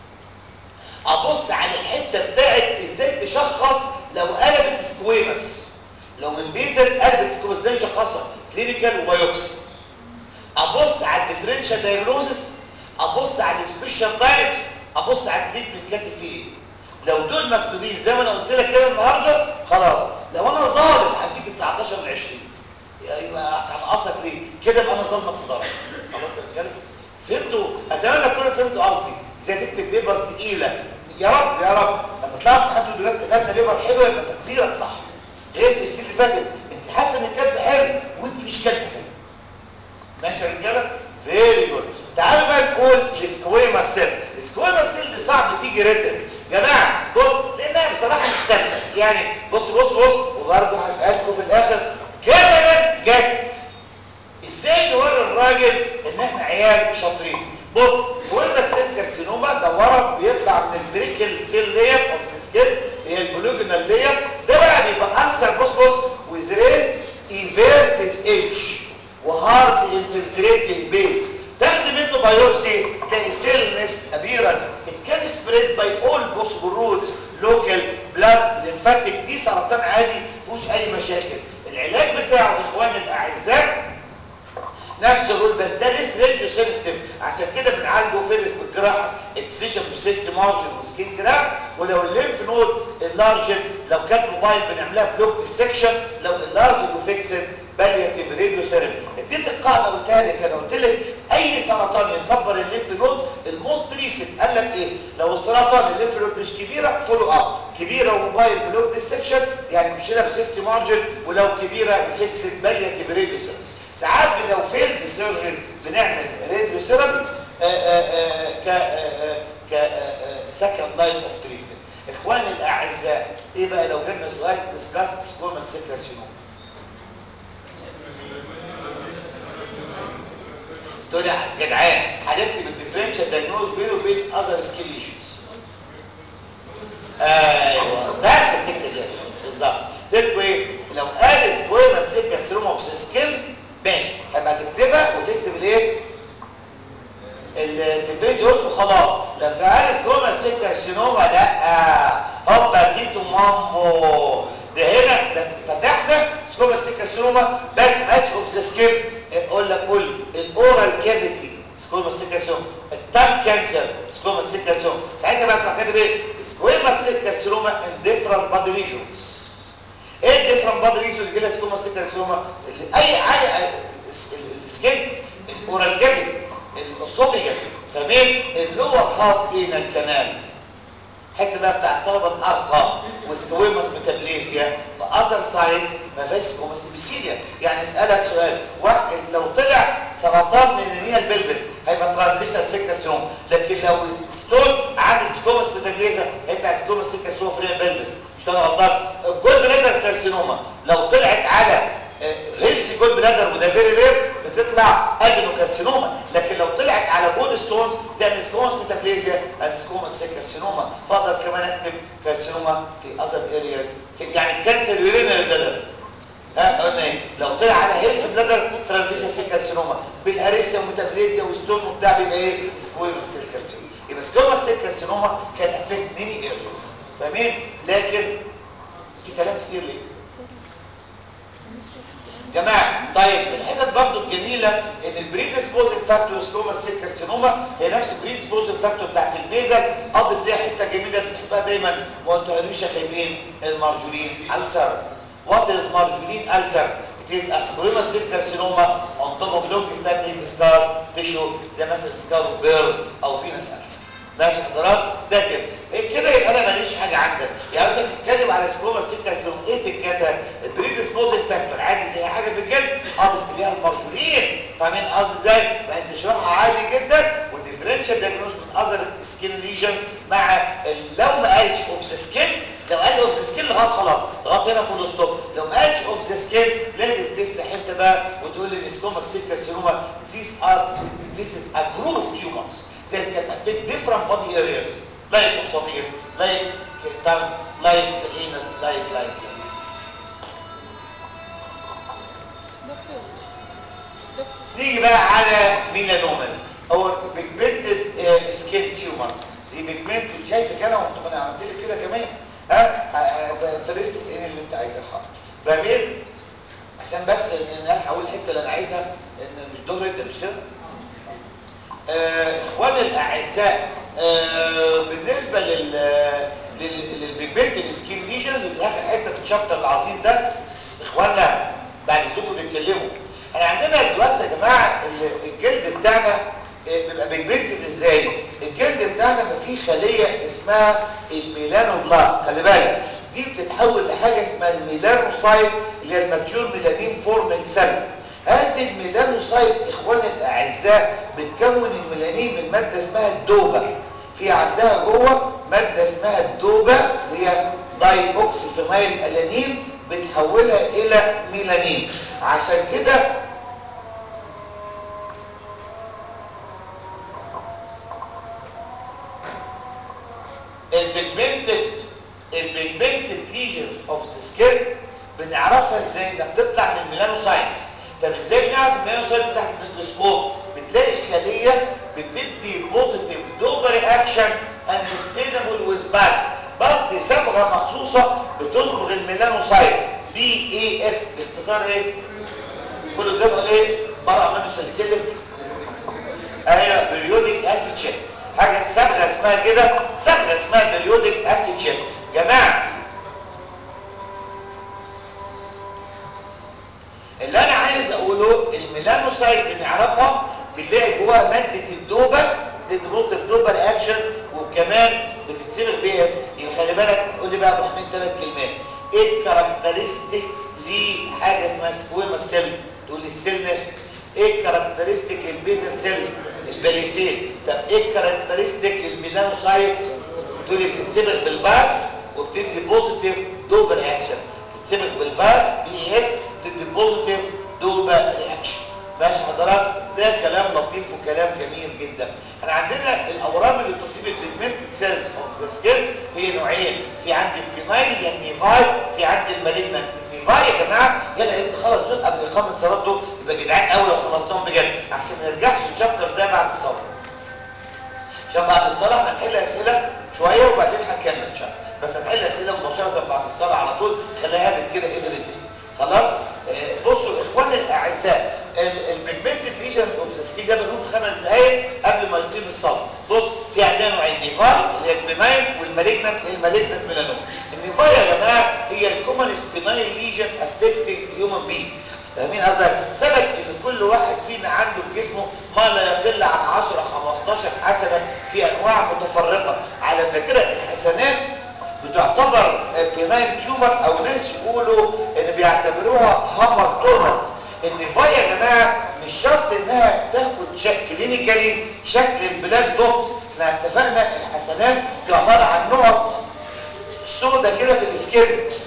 Speaker 2: ابص على الحته بتاعت ازاي تشخص لو قلبت سكويمس لو من بيزل قلبت سكويمس ازاي نشخصها كلينيكال وبايوبسي ابص على الديفرنشال دايجنوزس ابص على السبيشال تايبس ابص على التريتمنت كاتب فيه ايه لو دول مكتوبين زي ما انا قلت لك كده النهارده خلاص لو انا ظالم هديك 19 من 20 ايوه احسن قصك ليه كده يبقى انا ظلمك في ضرب خلاص يا رجاله فهمتوا اتمنى تكونوا فهمتوا قصدي ازاي تكتب بيبر تقيله يا رب يا رب لما طلعت امتحان دلوقتي كتبنا بيبر حلوه يبقى تقديرك صح غير في السنه اللي فاتت انت حاسه ان الكتب حلو وانت مش كاتبه حلو ماشي يا رجاله فيري جود تعالوا بقى نقول السكويما سيل السكويما سيل دي صعب تيجي ريتم جماعه بص لانها بصراحه مختلفه يعني بص بص بص وبرضه هسالكم في الاخر جدلا جت ازاي نوري الراجل ان احنا عيال شاطرين بص سكويما سيل كارسينوما ده ورم بيطلع من البريكل سيل لير اوف ذا سكين هي البلوجنال لير ده بقى بيبقى انسر بص بص وزريز ايفيرتد ايدج وهارد انفلتريتنج بيز تاخد منه بايوبسي تلاقي سيلنس ابيرنس ات كان سبريد باي اول بوسبل روتس لوكال بلاد ليمفاتيك دي سرطان عادي فيهوش اي مشاكل العلاج بتاعه اخواني الاعزاء نفس الرول بس ده لسه راديو سيستم عشان كده بنعالجه فيرس بالجراحه اكسيشن بسيفت مارجن وسكين جراف ولو الليمف نود اللارجن لو كانت موبايل بنعملها بلوك ديسكشن لو اللارجن وفيكسد بالياتيف راديو ثيرابي اديت القاعده قلتها لك انا قلت لك اي سرطان يكبر الليمف نود الموست ريسنت قال لك ايه لو السرطان الليمف نود مش كبيره فولو اب كبيره وموبايل بلوك ديسكشن يعني بنشيلها بسيفتي مارجن ولو كبيره وفيكسد بالياتيف راديو ثيرابي ساعات لو فيلد سيرجن بنعمل راديو ثيرابي ك ك سكند لاين اوف تريتمنت اخواني الاعزاء ايه بقى لو جالنا سؤال ديسكاس سكوما سيكارسينوما تقول لي يا جدعان هنكتب الديفرنشال دايجنوز بينه وبين اذر سكيل ليشنز ايوه ده التكه دي بالظبط تكتب ايه لو قال سكويما سيل كارسينوما اوف سكيل ماشي هبقى تكتبها وتكتب الايه الديفرنشال وخلاص لو قال سكويما سيل كارسينوما لا هوبا تيتو مامبو ده هنا ده فتحنا سكوما سيل كارسينوما بس ماتش اوف ذا سكيل اقول لك كل الاورال كافيتي سكوما سيل كارسينوما التام كانسر سكوما سيل كارسينوما ساعتها بقى تروح كاتب ايه سكوما سيل كارسينوما ان ديفرنت بادي ريجونز ايه الديفرنت بادي ريجونز دي سكوما سيل كارسينوما اللي اي حاجه السكين الاورال كافيتي الاسوفيجاس فمين اللور هاف انال كانال حته بقى بتاع الطلبه الارقى وسكويمس ميتابليزيا في اذر سايتس ما فيهاش سكومس ابيثيليا يعني اسالك سؤال واحد لو طلع سرطان من النيه البلبس هيبقى ترانزيشن سيكاسيوم لكن لو ستون عامل سكومس ميتابليزيا هيبقى سكومس سيكاسيوم في البلبس مش انا غلطان الجول بلادر كارسينوما لو طلعت على هيلسي جول بلادر وده فيري رير بتطلع ادينوكارسينوما لكن لو طلعت على بون ستونز تعمل سكوماس ميتابليزيا اند سكوماس كارسينوما فاقدر كمان اكتب كارسينوما في اذر ارياز في يعني كانسر يورينال بلادر ها قلنا ايه لو طلع على هيلث بلادر ترانزيشن سيل كارسينوما بالهريسيا وميتابليزيا وستون وبتاع بيبقى ايه سكويموس سيل كارسينوما يبقى سكوماس سيل كارسينوما كان افكت ميني ارياز فاهمين لكن في كلام كتير ليه جماعه طيب من الحتت برضو الجميله ان البريدسبوزنج فاكتور سكوما سيل كارسينوما هي نفس البريدسبوزنج فاكتور بتاعت الميزل اضف ليها حته جميله بنحبها دايما ما انتوا يا خايبين المارجولين السر وات از مارجولين السر It is a squamous cell carcinoma on top of long standing scar tissue زي مثلا سكار بير او فينس ألسر ماشي حضرات ده كده إيه كده يبقى انا ماليش حاجه عندك يعني انت بتتكلم على سكوما سيكا سيروم ايه تكتها البريدسبوزنج فاكتور عادي زي حاجه في الجلد اضف اليها المرجولين فاهمين قصدي ازاي بقى تشرحها عادي جدا والديفرنشال دايجنوز من اذر سكين ليجنز مع لو ما قالش اوف ذا سكين لو قال اوف ذا سكين لغايه خلاص لغايه هنا فول ستوب لو ما قالش اوف ذا سكين لازم تفتح انت بقى وتقول لي سكوما سيكا سيروما these are this is a group of tumors that can affect different body areas like esophagus, like tongue, like the anus, like, like, like.
Speaker 3: دكتور دكتور
Speaker 2: نيجي بقى على ميلانوماز او بيجمنتد سكين تيومرز دي بيجمنتد شايفك انا وانت انا عملت لك كده كمان ها فريستس ان اللي انت عايزها حاضر فاهمين عشان بس ان انا هقول الحته اللي انا عايزها ان مش ظهر انت مش كده آه، اخواني الاعزاء آه، بالنسبه لل لل- للبيجمنتد سكين ليجنز ودي اخر حته في الشابتر العظيم ده اخواننا بعد اذنكم بيتكلموا احنا عندنا دلوقتي يا جماعه ال- الجلد بتاعنا آه، بيبقى بيجمنتد ازاي الجلد بتاعنا ما فيه خليه اسمها الميلانوبلاست خلي بالك دي بتتحول لحاجه اسمها الميلانوسايت اللي هي الماتيور ميلانين فورمينج سيل هذه الميلانوسايت اخواني الاعزاء بتكون الميلانين من ماده اسمها الدوبه في عندها جوه ماده اسمها الدوبه اللي هي داي اوكسي فينايل الانين بتحولها الى ميلانين عشان كده البيجمنتد البيجمنتد ليجن اوف ذا سكين بنعرفها ازاي انها بتطلع من الميلانوسايتس طب ازاي بنعرف الميلانوسايت تحت الميكروسكوب بتلاقي خليه بتدي بوزيتيف دوبا رياكشن اند ستينبل ويز باس بدي صبغه مخصوصه بتصبغ الميلانوسايت بي اي اس باختصار ايه كل ده بقى ايه بره امام السلسله ايوه بريودك اسيد شيفت حاجه صبغه اسمها كده صبغه اسمها بريودك اسيد شيفت جماعه اللي انا عايز اقوله الميلانوسايت بنعرفها بنلاقي جواها ماده الدوبه بتدي دوبا رياكشن وكمان بتتصبغ بي اس يبقى خلي بالك قول لي بقى يا ابو حميد ثلاث كلمات ايه الكاركترستيك لحاجه اسمها سكويما سيل تقول لي السيل نست ايه الكاركترستيك للبيزل سيل الباليسين طب ايه الكاركترستيك للميلانوسايت تقول لي بتتصبغ بالباس وبتدي بوزيتيف دوبا رياكشن تتصبغ بالباس بي اس بتدي بوزيتيف دوبا رياكشن ماشي حضرتك ده كلام لطيف وكلام جميل جدا احنا عندنا الاورام اللي تصيب البيجمنتد سيلز اوف ذا سكين هي نوعين في عندي البينايل يعني النيفاي في عندي المالجنت النيفاي يا جماعه يلا إيه خلاص دول قبل اقامه الصلاه دول يبقى جدعان قوي لو خلصتهم بجد عشان ما نرجعش الشابتر ده بعد الصلاه عشان بعد الصلاه هنحل اسئله شويه وبعدين هنكمل ان شاء الله بس هنحل اسئله مباشره بعد الصلاه على طول خليها هابط كده افري دي خلاص آه، بصوا اخواني الاعزاء البيجمنتد ليجن اوف ذا سكين ده بنقول في خمس دقائق قبل ما يقيم الصلاه بص في عندنا نوعين نيفاي اللي هي البناين والمالجنت المالجنت ميلانوم النيفاي يا جماعه هي الكومنست بناين ليجن افكتنج هيومن بينج فاهمين قصدي ثبت ان كل واحد فينا عنده في جسمه ما لا يقل عن 10 15 حسنه في انواع متفرقه على فكره الحسنات بتعتبر بناين تيومر او ناس يقولوا ان بيعتبروها هامر توماس النيفاي يا جماعه مش شرط انها تاخد شكل كلينيكالي شكل البلاك دوتس احنا اتفقنا الحسنات دي عباره عن نقط سودة كده في السكين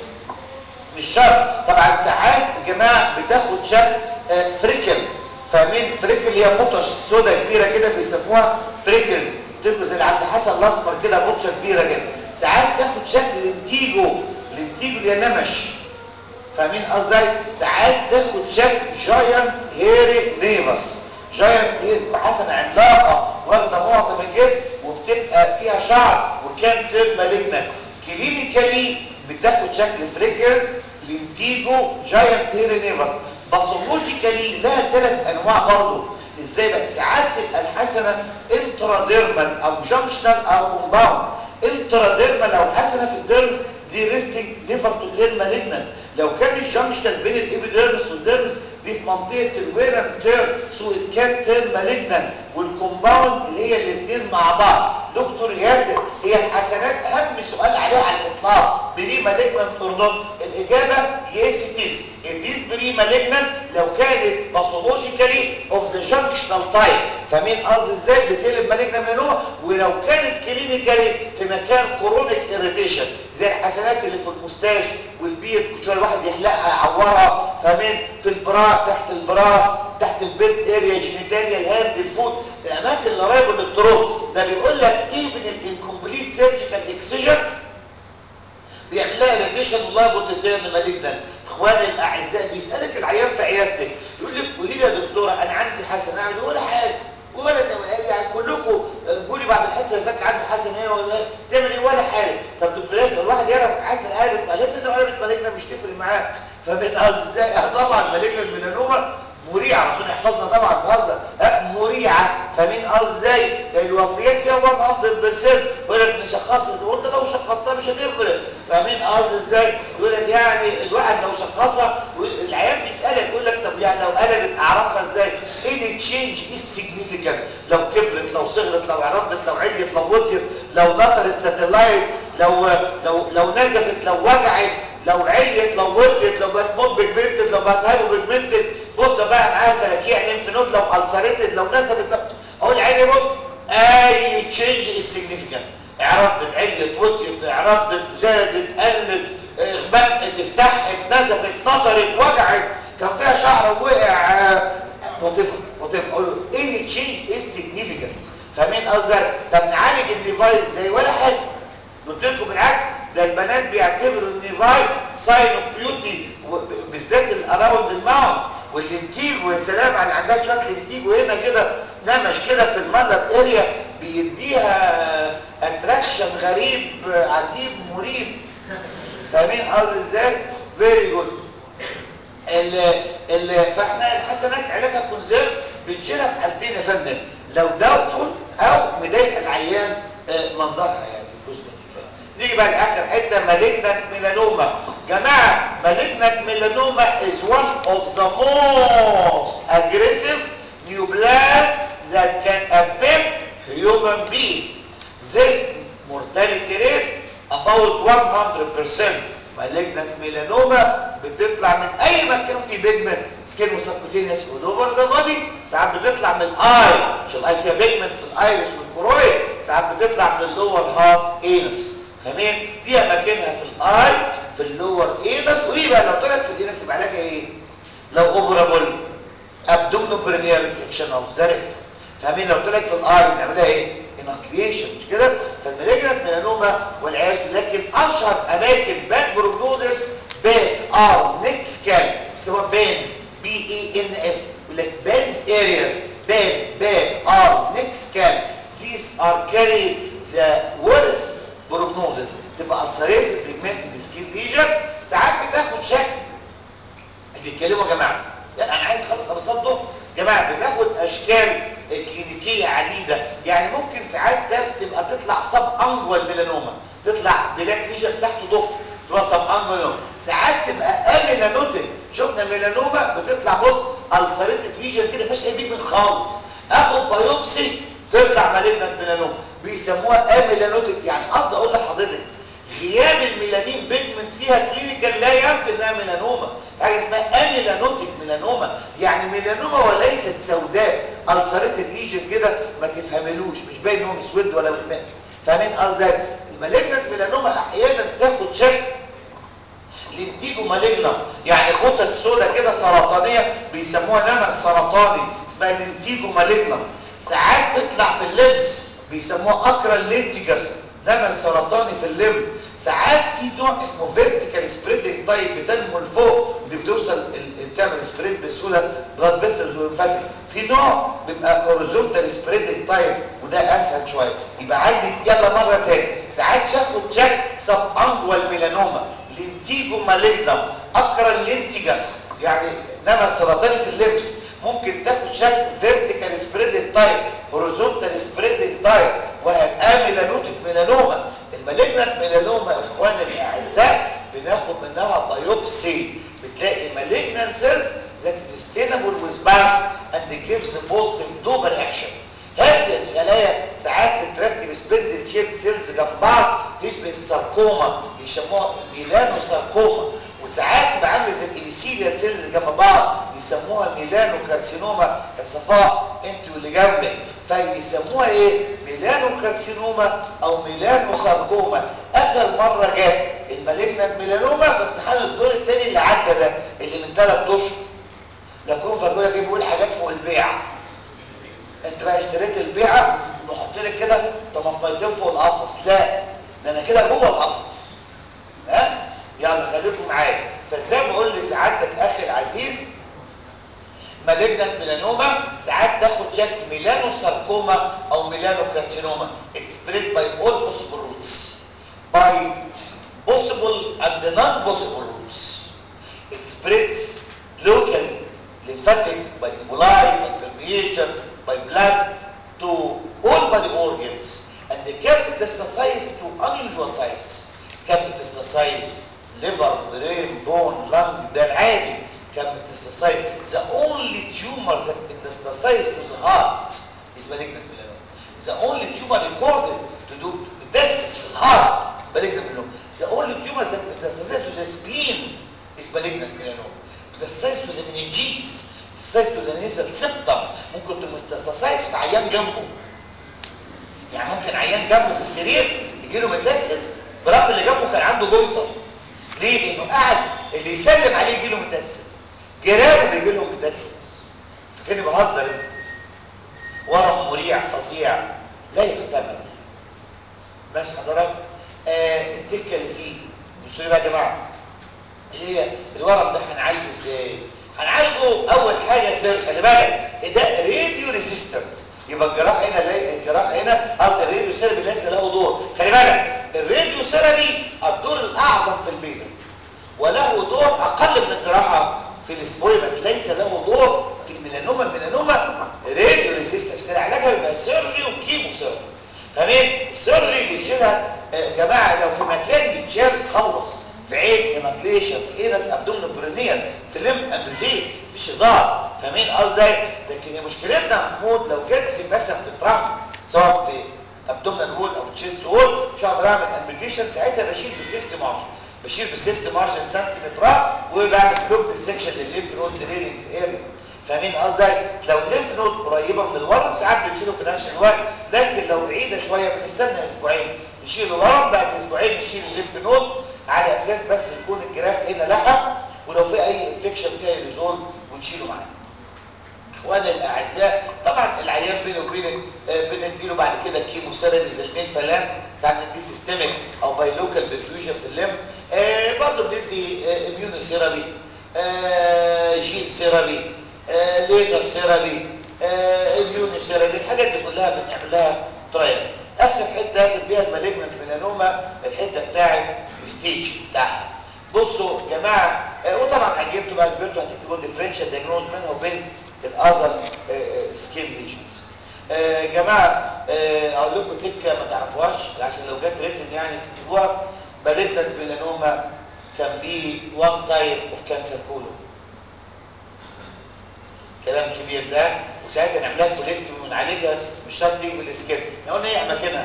Speaker 2: مش شرط طبعا ساعات يا جماعه بتاخد شكل آه، فريكل فاهمين فريكل هي بطش سودا كبيره كده بيسموها فريكل تبقى زي اللي عند حسن الاسمر كده بطشه كبيره كده ساعات تاخد شكل لنتيجو لنتيجو اللي هي نمش فاهمين قصدي ساعات تاخد شكل جاينت هيري نيفس جاينت هيري حسنه عملاقه واخده معظم الجسم وبتبقى فيها شعر وكان تير مالجنت كلينيكالي بتاخد شكل فريكرز لنتيجو جاينت هيري نيفس باثولوجيكالي لها ثلاث انواع برضه ازاي بقى ساعات تبقى الحسنه انتراديرمال او جانكشنال او كومباوند انتراديرمال او حسنه في الديرمز دي ريستنج ليفر تو تير مالجنت لو كان الجانكشن بين الابيديرمس والديرمس دي في منطقه الويرن تير سو كان تير مالجنت والكومباوند اللي هي الاثنين مع بعض دكتور ياسر هي الحسنات اهم سؤال عليها على الاطلاق بري مالجنت اور نوت الاجابه يس اتيز اتيز بري مالجنت لو كانت باثولوجيكالي اوف ذا جانكشنال تايب فاهمين قصدي ازاي بتقلب مالجنت ميلانوما ولو كانت كلينيكالي في مكان كرونيك اريتيشن زي الحسنات اللي في المستاش والبير شويه الواحد يحلقها يعورها فاهمين في البراء تحت البراء تحت البيلت اريا جينيتاليا الهاند الفوت الاماكن اللي قريبه للتروب ده بيقول لك ايفن الانكمبليت سيرجيكال اكسجن بيعمل لها ريديشن والله بوتيتيرن مالجنان اخواني الاعزاء بيسالك العيان في عيادتك يقول لك قولي لي يا دكتوره انا عندي حسن اعمل ولا حاجه ولا يعني كلكم قولي بعد الحصه اللي فاتت عنده حسن هنا ولا تعمل ايه ولا حاجه طب دكتور ياسر الواحد يعرف حسن قلبت مالجنان ولا قلبت مالجنان مش تفرق معاه فمن ازاي آه طبعا مالجنان ميلانوما مريعه ربنا يحفظنا طبعا بهزر ها مريعه فمين قال ازاي الوفيات فيها 100% يقول لك نشخص ازاي وانت لو شخصتها مش هتفرق فمين قال ازاي يقول لك يعني الواحد لو شخصها العيان بيسالك يقول لك طب يعني لو قلبت اعرفها ازاي ايه تشينج ايه السيجنيفيكانت لو كبرت لو صغرت لو عرضت لو عليت لو وطيت لو نطرت ساتلايت لو لو لو نزفت لو وجعت لو عليت لو وطيت لو بقت موب بيجمنتد لو بقت هايبو بيجمنتد بص بقى معاها كلاكيع ليمف نود لو السريتد لو نزفت لو اقول عيني بص اي تشينج از سيجنيفيكانت اعرضت عليت وطيت اعرضت زادت قلت غبقت اتفتحت نزفت نطرت وجعت كان فيها شعر وقع وتفر وتفر اقول له اني تشينج از سيجنيفيكانت فاهمين قصدي طب نعالج الديفايس ازاي ولا حاجه قلت لكم بالعكس ده البنات بيعتبروا النيفاي ساين اوف بيوتي بالذات الاراوند الماوث واللينتيجو يا سلام على عندها شويه لينتيجو هنا كده نمش كده في المالر اريا بيديها اتراكشن غريب عجيب مريب فاهمين قصدي ازاي فيري جود ال ال فاحنا الحسنات علاجها كونزيرف بنشيلها في حالتين يا فندم لو داوتفول او مضايق العيان منظرها يعني الكوزمتيكال نيجي بقى لاخر حته مالجنت ميلانوما جماعه مالجنت ميلانوما is one of the most aggressive neoplasms that can affect human being this mortality rate about 100% malignant melanoma بتطلع من اي مكان في بيجمنت سكين وسبكوتينيوس اول اوفر ذا بودي ساعات بتطلع من الاي مش الاي فيها بيجمنت في الايرس والكرويد ساعات بتطلع من اللور هاف اينس فاهمين دي اماكنها في الاي في اللور اينس وليه بقى لو طلعت في الاينس يبقى علاجها ايه لو اوبرابل ابدومينوبرينيال سيكشن اوف ذا ريكتم فاهمين لو طلعت في الاي نعملها ايه انكليشن مش كده فالمالجنت ميلانوما والعياذ لكن اشهر اماكن باد بروجنوزس باك ار نيك سكال سواء بانز بي اي ان اس يقول لك بانز ارياز بان باك ار نيك سكال these are carry the worst prognosis تبقى ulcerated pigmented skin lesion ساعات بتاخد شكل اللي بيتكلموا يا جماعه يعني انا عايز اخلص ابسطه جماعه بتاخد اشكال كلينيكيه عديده يعني ممكن ساعات تبقى تطلع سب انجوال ميلانوما تطلع بلاك ليجن تحته ضفر اسمها سب انجوال ميلانوما ساعات تبقى اميلانوتيك شفنا ميلانوما بتطلع بص السريتد ليجن كده فيهاش اي بيجمنت خالص اخد بايوبسي تطلع مالجنت ميلانوما بيسموها اميلانوتيك يعني قصدي اقول لحضرتك غياب الميلانين بيجمنت فيها كلينيكال لا ينفي انها ميلانوما حاجه اسمها اميلانوتيك ميلانوما يعني ميلانوما وليست سوداء السريتد ليجن كده ما تفهملوش مش باين ان هو مسود ولا مهمل فاهمين قصدي المالجنت ميلانوما احيانا تاخد شكل لنتيجو مالجنا يعني القطه السوداء كده سرطانيه بيسموها نمى سرطاني اسمها لنتيجو مالجنا ساعات تطلع في اللبس بيسموها اكرا لينتيجاس نمى السرطاني في اللب ساعات في نوع اسمه فيرتيكال سبريدنج تايب بتنمو لفوق دي بتوصل تعمل سبريد بسهوله بلاد فيسلز وانفاتيك في نوع بيبقى هوريزونتال سبريدنج تايب وده اسهل شويه يبقى عندي يلا مره تاني تعال تاخد شك سب انجوال ميلانوما لينتيجو مالجنم اكرا لينتيجاس يعني نمى السرطاني في اللبس ممكن تاخد شكل فيرتيكال سبريدنج تايب هوريزونتال سبريدنج تايب وهيبقى ميلانوتيك ميلانوما المالجنت ميلانوما اخواني الاعزاء بناخد منها بايوبسي بتلاقي malignant cells that is sustainable with mass and gives a positive Dober action هذه الخلايا ساعات تتركب سبندل شيب سيلز جنب بعض تشبه الساركوما يسموها ميلانو ساركوما وساعات تبقى عامله زي الابيثيليال سيلز جنب بعض يسموها ميلانو كارسينوما يا صفاء انت واللي جنبك فيسموها ايه ميلانو كارسينوما او ميلانو ساركوما اخر مره جت المالجنت ميلانوما في امتحان الدور الثاني اللي عدى ده اللي من ثلاث اشهر لو كنت فاكرين اجيب بقول حاجات فوق البيع انت بقى اشتريت البيعه وبحط لك كده طماطميتين فوق القفص لا ده انا كده جوه القفص ها يلا خليكم معايا فازاي بقول لسعادتك اخي العزيز مالجنت ميلانوما ساعات تاخد شكل ميلانو ساركوما او ميلانو كارسينوما it's spread by all possible routes by possible and non possible routes it spreads locally lymphatic by emboli by permeation by blood to all body organs and they can metastasize to unusual sites can metastasize liver brain bone lung ده العادي can metastasize the only tumor that metastasize to the heart is malignant melanoma the only tumor recorded to do metastasis في الهارت malignant melanoma the only tumor that metastasize to the spleen is malignant melanoma metastasize to the meninges metastasize to the nasal septum ممكن تمستاسايز في عيان جنبه يعني ممكن عيان جنبه في السرير يجي له متاسس برغم اللي جنبه كان عنده جويطه ليه؟ لانه قاعد اللي يسلم عليه يجي له متاسس جيرانه بيجي لهم متاسس فكاني بهزر انت ورم مريع فظيع لا يحتمل ماشي حضرتك آه التكه اللي فيه بصوا لي بقى يا جماعه اللي هي الورم ده هنعالجه ازاي؟ هنعالجه اول حاجه سر خلي بالك ده راديو ريسيستنت يبقى الجراح هنا لا الجراح هنا قصدي الراديو ثيرابي ليس له دور خلي بالك الراديو ثيرابي الدور الاعظم في البيزل وله دور اقل من الجراحه في السبويمس ليس له دور في الميلانوما الميلانوما راديو ريسيستنت كده علاجها بيبقى سيرجي وكيمو سيرجي فاهمين السيرجي بيتشيلها يا جماعه لو في مكان بيتشال خلص في عين هيماتليشن في ايرس ابدومينال برينيال في لم امبليت مفيش هزار فاهمين قصدي لكن هي مشكلتنا محمود لو جت في مثلا في التراك سواء في ابدومينال وول او تشيست وول مش هقدر اعمل امبليكيشن ساعتها بشيل بسيفتي مارجن بشيل بسيفتي مارجن سنتيمترات وبعمل بلوك ديسكشن للليمف نود دريننج اريا فاهمين قصدي لو الليمف نود قريبه من الورم ساعات بنشيله في نفس الوقت لكن لو بعيده شويه بنستنى اسبوعين نشيل الورم بعد اسبوعين نشيل الليمف نود على اساس بس يكون الجرافت هنا لحم ولو في اي انفكشن فيها يريزولف ونشيله معانا وانا الاعزاء طبعا العيان بينه وبين آه، بنديله بعد كده كيمو ثيرابي زي الميلفلان ساعات بندي سيستميك او باي لوكال ديفيوجن في الليم آه برضه بندي اميونو ثيرابي آه جين ثيرابي آه ليزر ثيرابي آه اميونو ثيرابي الحاجات دي كلها بنعمل لها ترايل اخر حته في بيها المالجنت ميلانوما الحته بتاعت الستيج بتاعها بصوا يا جماعه آه، وطبعا عجبتوا بقى كبرتوا هتكتبوا ديفرنشال دايجنوز بينها وبين الاذر سكين ليجنز يا جماعه آه، اقول لكم تكه ما تعرفوهاش عشان لو جت ريتن يعني تكتبوها مالجنت ميلانوما كان بي وان تايب اوف كانسر كولون كلام كبير ده وساعتها نعملها كوليكتيف ونعالجها مش شرط تيجي في السكين احنا قلنا ايه اماكنها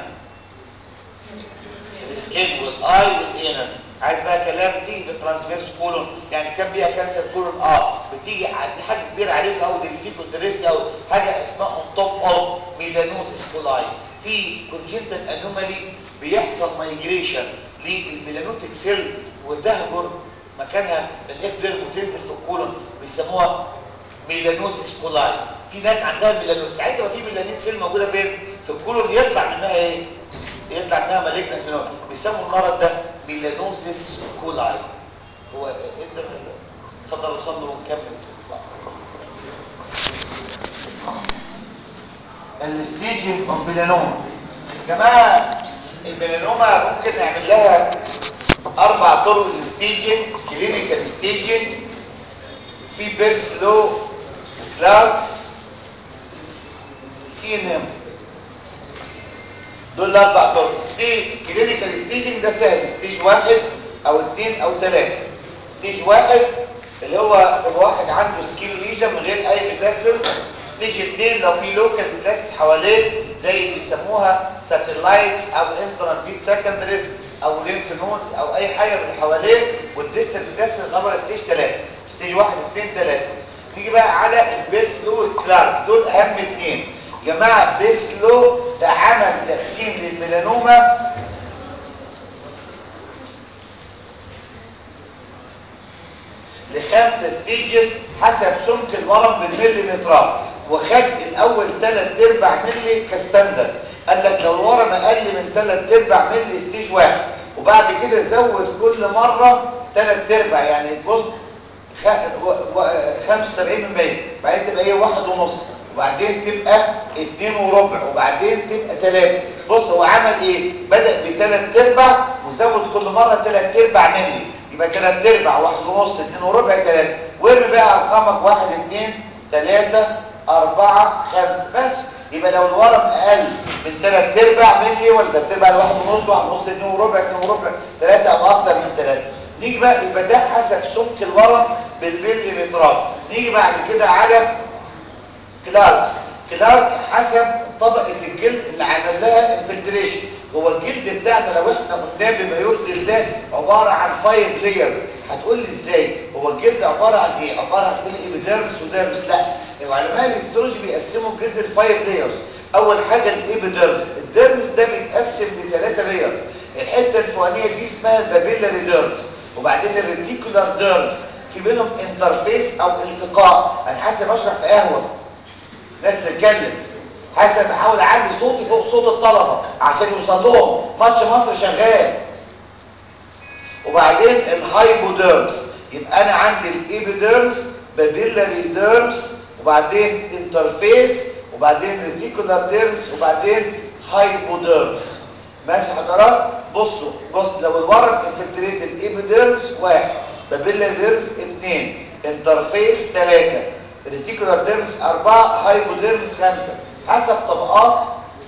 Speaker 2: السكين والاي والانس عايز بقى كلام تيجي في الترانسفيرس كولون يعني كان بيها كانسر كولون اه بتيجي عند حاجه كبيره عليكم قوي دي فيكو دريس او حاجه اسمها اون توب اوف ميلانوسيس كولاي في كونجنتال انومالي بيحصل مايجريشن للميلانوتيك سيل وتهجر مكانها الاكدرم وتنزل في الكولون بيسموها ميلانوسيس كولاي في ناس عندها ميلانوس ساعتها ما في ميلانين سيل موجوده فين في الكولون يطلع منها ايه يطلع منها مالجنت ميلانوما بيسموا المرض ده ميلانوزيس كولاي هو انت اتفضل صلوا ونكمل الستيجنج اوف ميلانوما يا جماعه الميلانوما ممكن نعمل لها اربع طرق للستيجنج كلينيكال ستيجنج في بيرسلو كلاركس كينم دول الاربع طرق ستيج كلينيكال ستيجنج ده سهل ستيج واحد او اثنين او ثلاثه ستيج واحد اللي هو يبقى واحد عنده سكين ليجن من غير اي ميتاسيس ستيج اثنين لو في لوكال ميتاسيس حواليه زي بيسموها ساتلايتس او انترانزيت سكندريز او لينف نودز او اي حاجه من اللي حواليه والديستال ميتاسيس نمبر ستيج ثلاثه ستيج واحد اثنين ثلاثه نيجي بقى على البيرسلو والكلارك دول اهم اثنين جماعه بيرسلو ده عمل تقسيم للميلانوما لخمسه ستيجز حسب سمك الورم بالمليمترات وخد الاول ثلاث ارباع ملي كستاندرد قال لك لو الورم اقل من ثلاث ارباع ملي ستيج واحد وبعد كده زود كل مره ثلاث ارباع يعني بص 75% بعدين تبقى ايه واحد ونص وبعدين تبقى اتنين وربع وبعدين تبقى تلاتة بص هو عمل ايه بدأ بتلات ارباع وزود كل مرة تلات ارباع ملي يبقى تلات ارباع واحد ونص اتنين وربع تلاتة وارمي بقى ارقامك واحد اتنين تلاتة اربعة خمسة بس يبقى لو الورم اقل من تلات ارباع ملي ولا تلات ارباع لواحد ونص واحد ونص اتنين وربع اتنين وربع تلاتة او اكتر من تلاتة نيجي بقى يبقى ده حسب سمك الورم بالمليمترات نيجي بعد كده على كلاركس كلارك حسب طبقة الجلد اللي عمل لها انفلتريشن هو الجلد بتاعنا لو احنا قلنا بما يرضي الله عبارة عن فايف لايرز هتقول لي ازاي هو الجلد عبارة عن ايه عبارة عن تقول لي ايبيديرمس وديرمس لا علماء الهيستولوجي بيقسموا الجلد لفايف لايرز اول حاجة الايبيديرمس الديرمس ده بيتقسم لثلاثة لاير الحتة الفوقانية دي اسمها البابيلاري ديرمس وبعدين الريتيكولار ديرمس في بينهم انترفيس او التقاء انا حاسب اشرح في قهوه ناس تتكلم حاسب بحاول اعلي صوتي فوق صوت الطلبه عشان يوصل لهم ماتش مصر شغال وبعدين الهايبوديرمس يبقى انا عندي الايبيديرمس بابيلاري ديرمس وبعدين انترفيس وبعدين ريتيكولار ديرمس وبعدين هايبوديرمس ماشي حضرات بصوا بص لو الورم انفلتريتد ايبيديرمس واحد بابيلاري ديرمس اثنين انترفيس ثلاثه ريتيكولار ديرمس أربعة هايبوديرمس خمسة حسب طبقات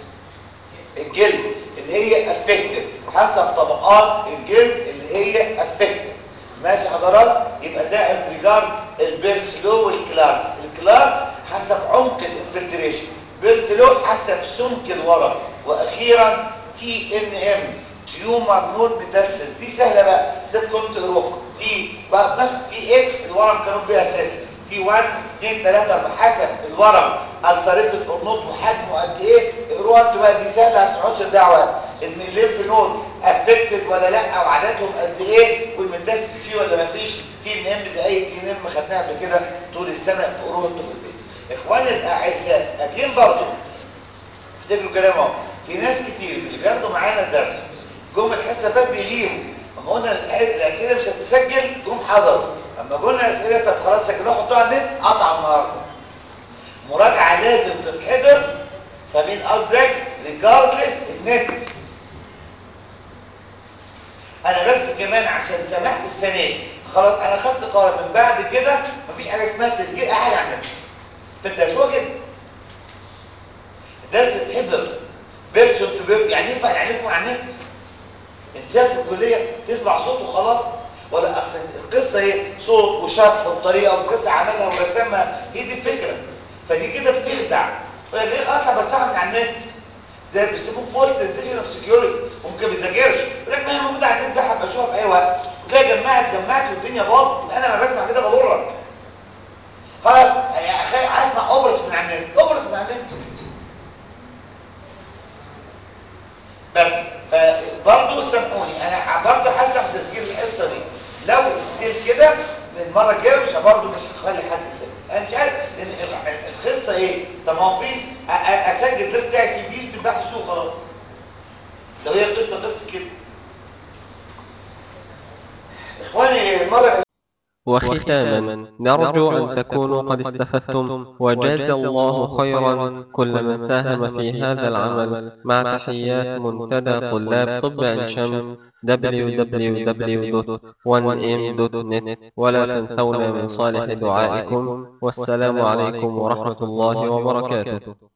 Speaker 2: الجلد اللي هي افكتد حسب طبقات الجلد اللي هي افكتد ماشي حضرات يبقى ده از ريجارد البيرسلو والكلاركس الكلاركس حسب عمق الانفلتريشن بيرسلو حسب سمك الورم واخيرا تي ان ام تيومر نود ميتاسيس دي سهله بقى سيبكم تقروها تي بقى نفس تي اكس الورم كانوا بيها اساس تي 1 2 3 4 حسب الورم السريتد اور نوت وحجمه قد ايه اقروها انتوا بقى دي سهله ما تسمعوش الدعوه الليمف نود افكتد ولا لا وعددهم قد ايه والميتاسيس فيه ولا ما فيش تي ان ام زي اي تي ان ام خدناها قبل كده طول السنه اقروها انتوا في البيت اخواني الاعزاء اجين برضه افتكروا كلام اهو في ناس كتير من اللي بياخدوا معانا الدرس جم الحصه فات بيغيبوا اما قلنا الأ- الاسئله مش هتسجل جم حضروا اما قلنا الاسئله طب خلاص سجلوها حطوها على النت قطعوا النهارده مراجعه لازم تتحضر فمين قصدك ريجاردلس النت انا بس كمان عشان سمحت السنه دي خلاص انا خدت قرار من بعد كده مفيش حاجه اسمها تسجيل اي حاجه على النت فانت هو كده الدرس اتحضر بيرسون تو بيرسون يعني ينفع نعلمكم على النت انسان في الكليه تسمع صوت وخلاص ولا اصل القصه ايه صوت وشرح وطريقه وقصه عملها ورسمها هي دي الفكره فدي كده بتخدع يقول لك ايه خلاص انا بسمعها من على النت ده بيسموه فول سنسيشن اوف سكيورتي ممكن ما بيذاكرش يقول لك ما هي موجوده على النت بقى هبقى اشوفها في اي وقت وتلاقي جمعت جمعت والدنيا باظت انا ما بسمع كده بضرك خلاص يا اخي عايز اسمع اوبرت من على النت اوبرت من على النت بس فبرضه سامحوني انا برضه هشرح تسجيل الحصه دي لو استيل كده من المره الجايه مش برضه مش هخلي حد يسجل انا مش عارف لان القصه ايه طب ما هو في أ- أ- اسجل الدرس بتاعي سي دي بتتباع في السوق خلاص لو هي قصه قصه كده اخواني المره
Speaker 1: وختاما نرجو أن تكونوا قد استفدتم وجاز الله خيرا كل من ساهم في هذا العمل مع تحيات منتدى طلاب طب عين شمس www.1m.net ولا تنسونا من صالح دعائكم والسلام عليكم ورحمة الله وبركاته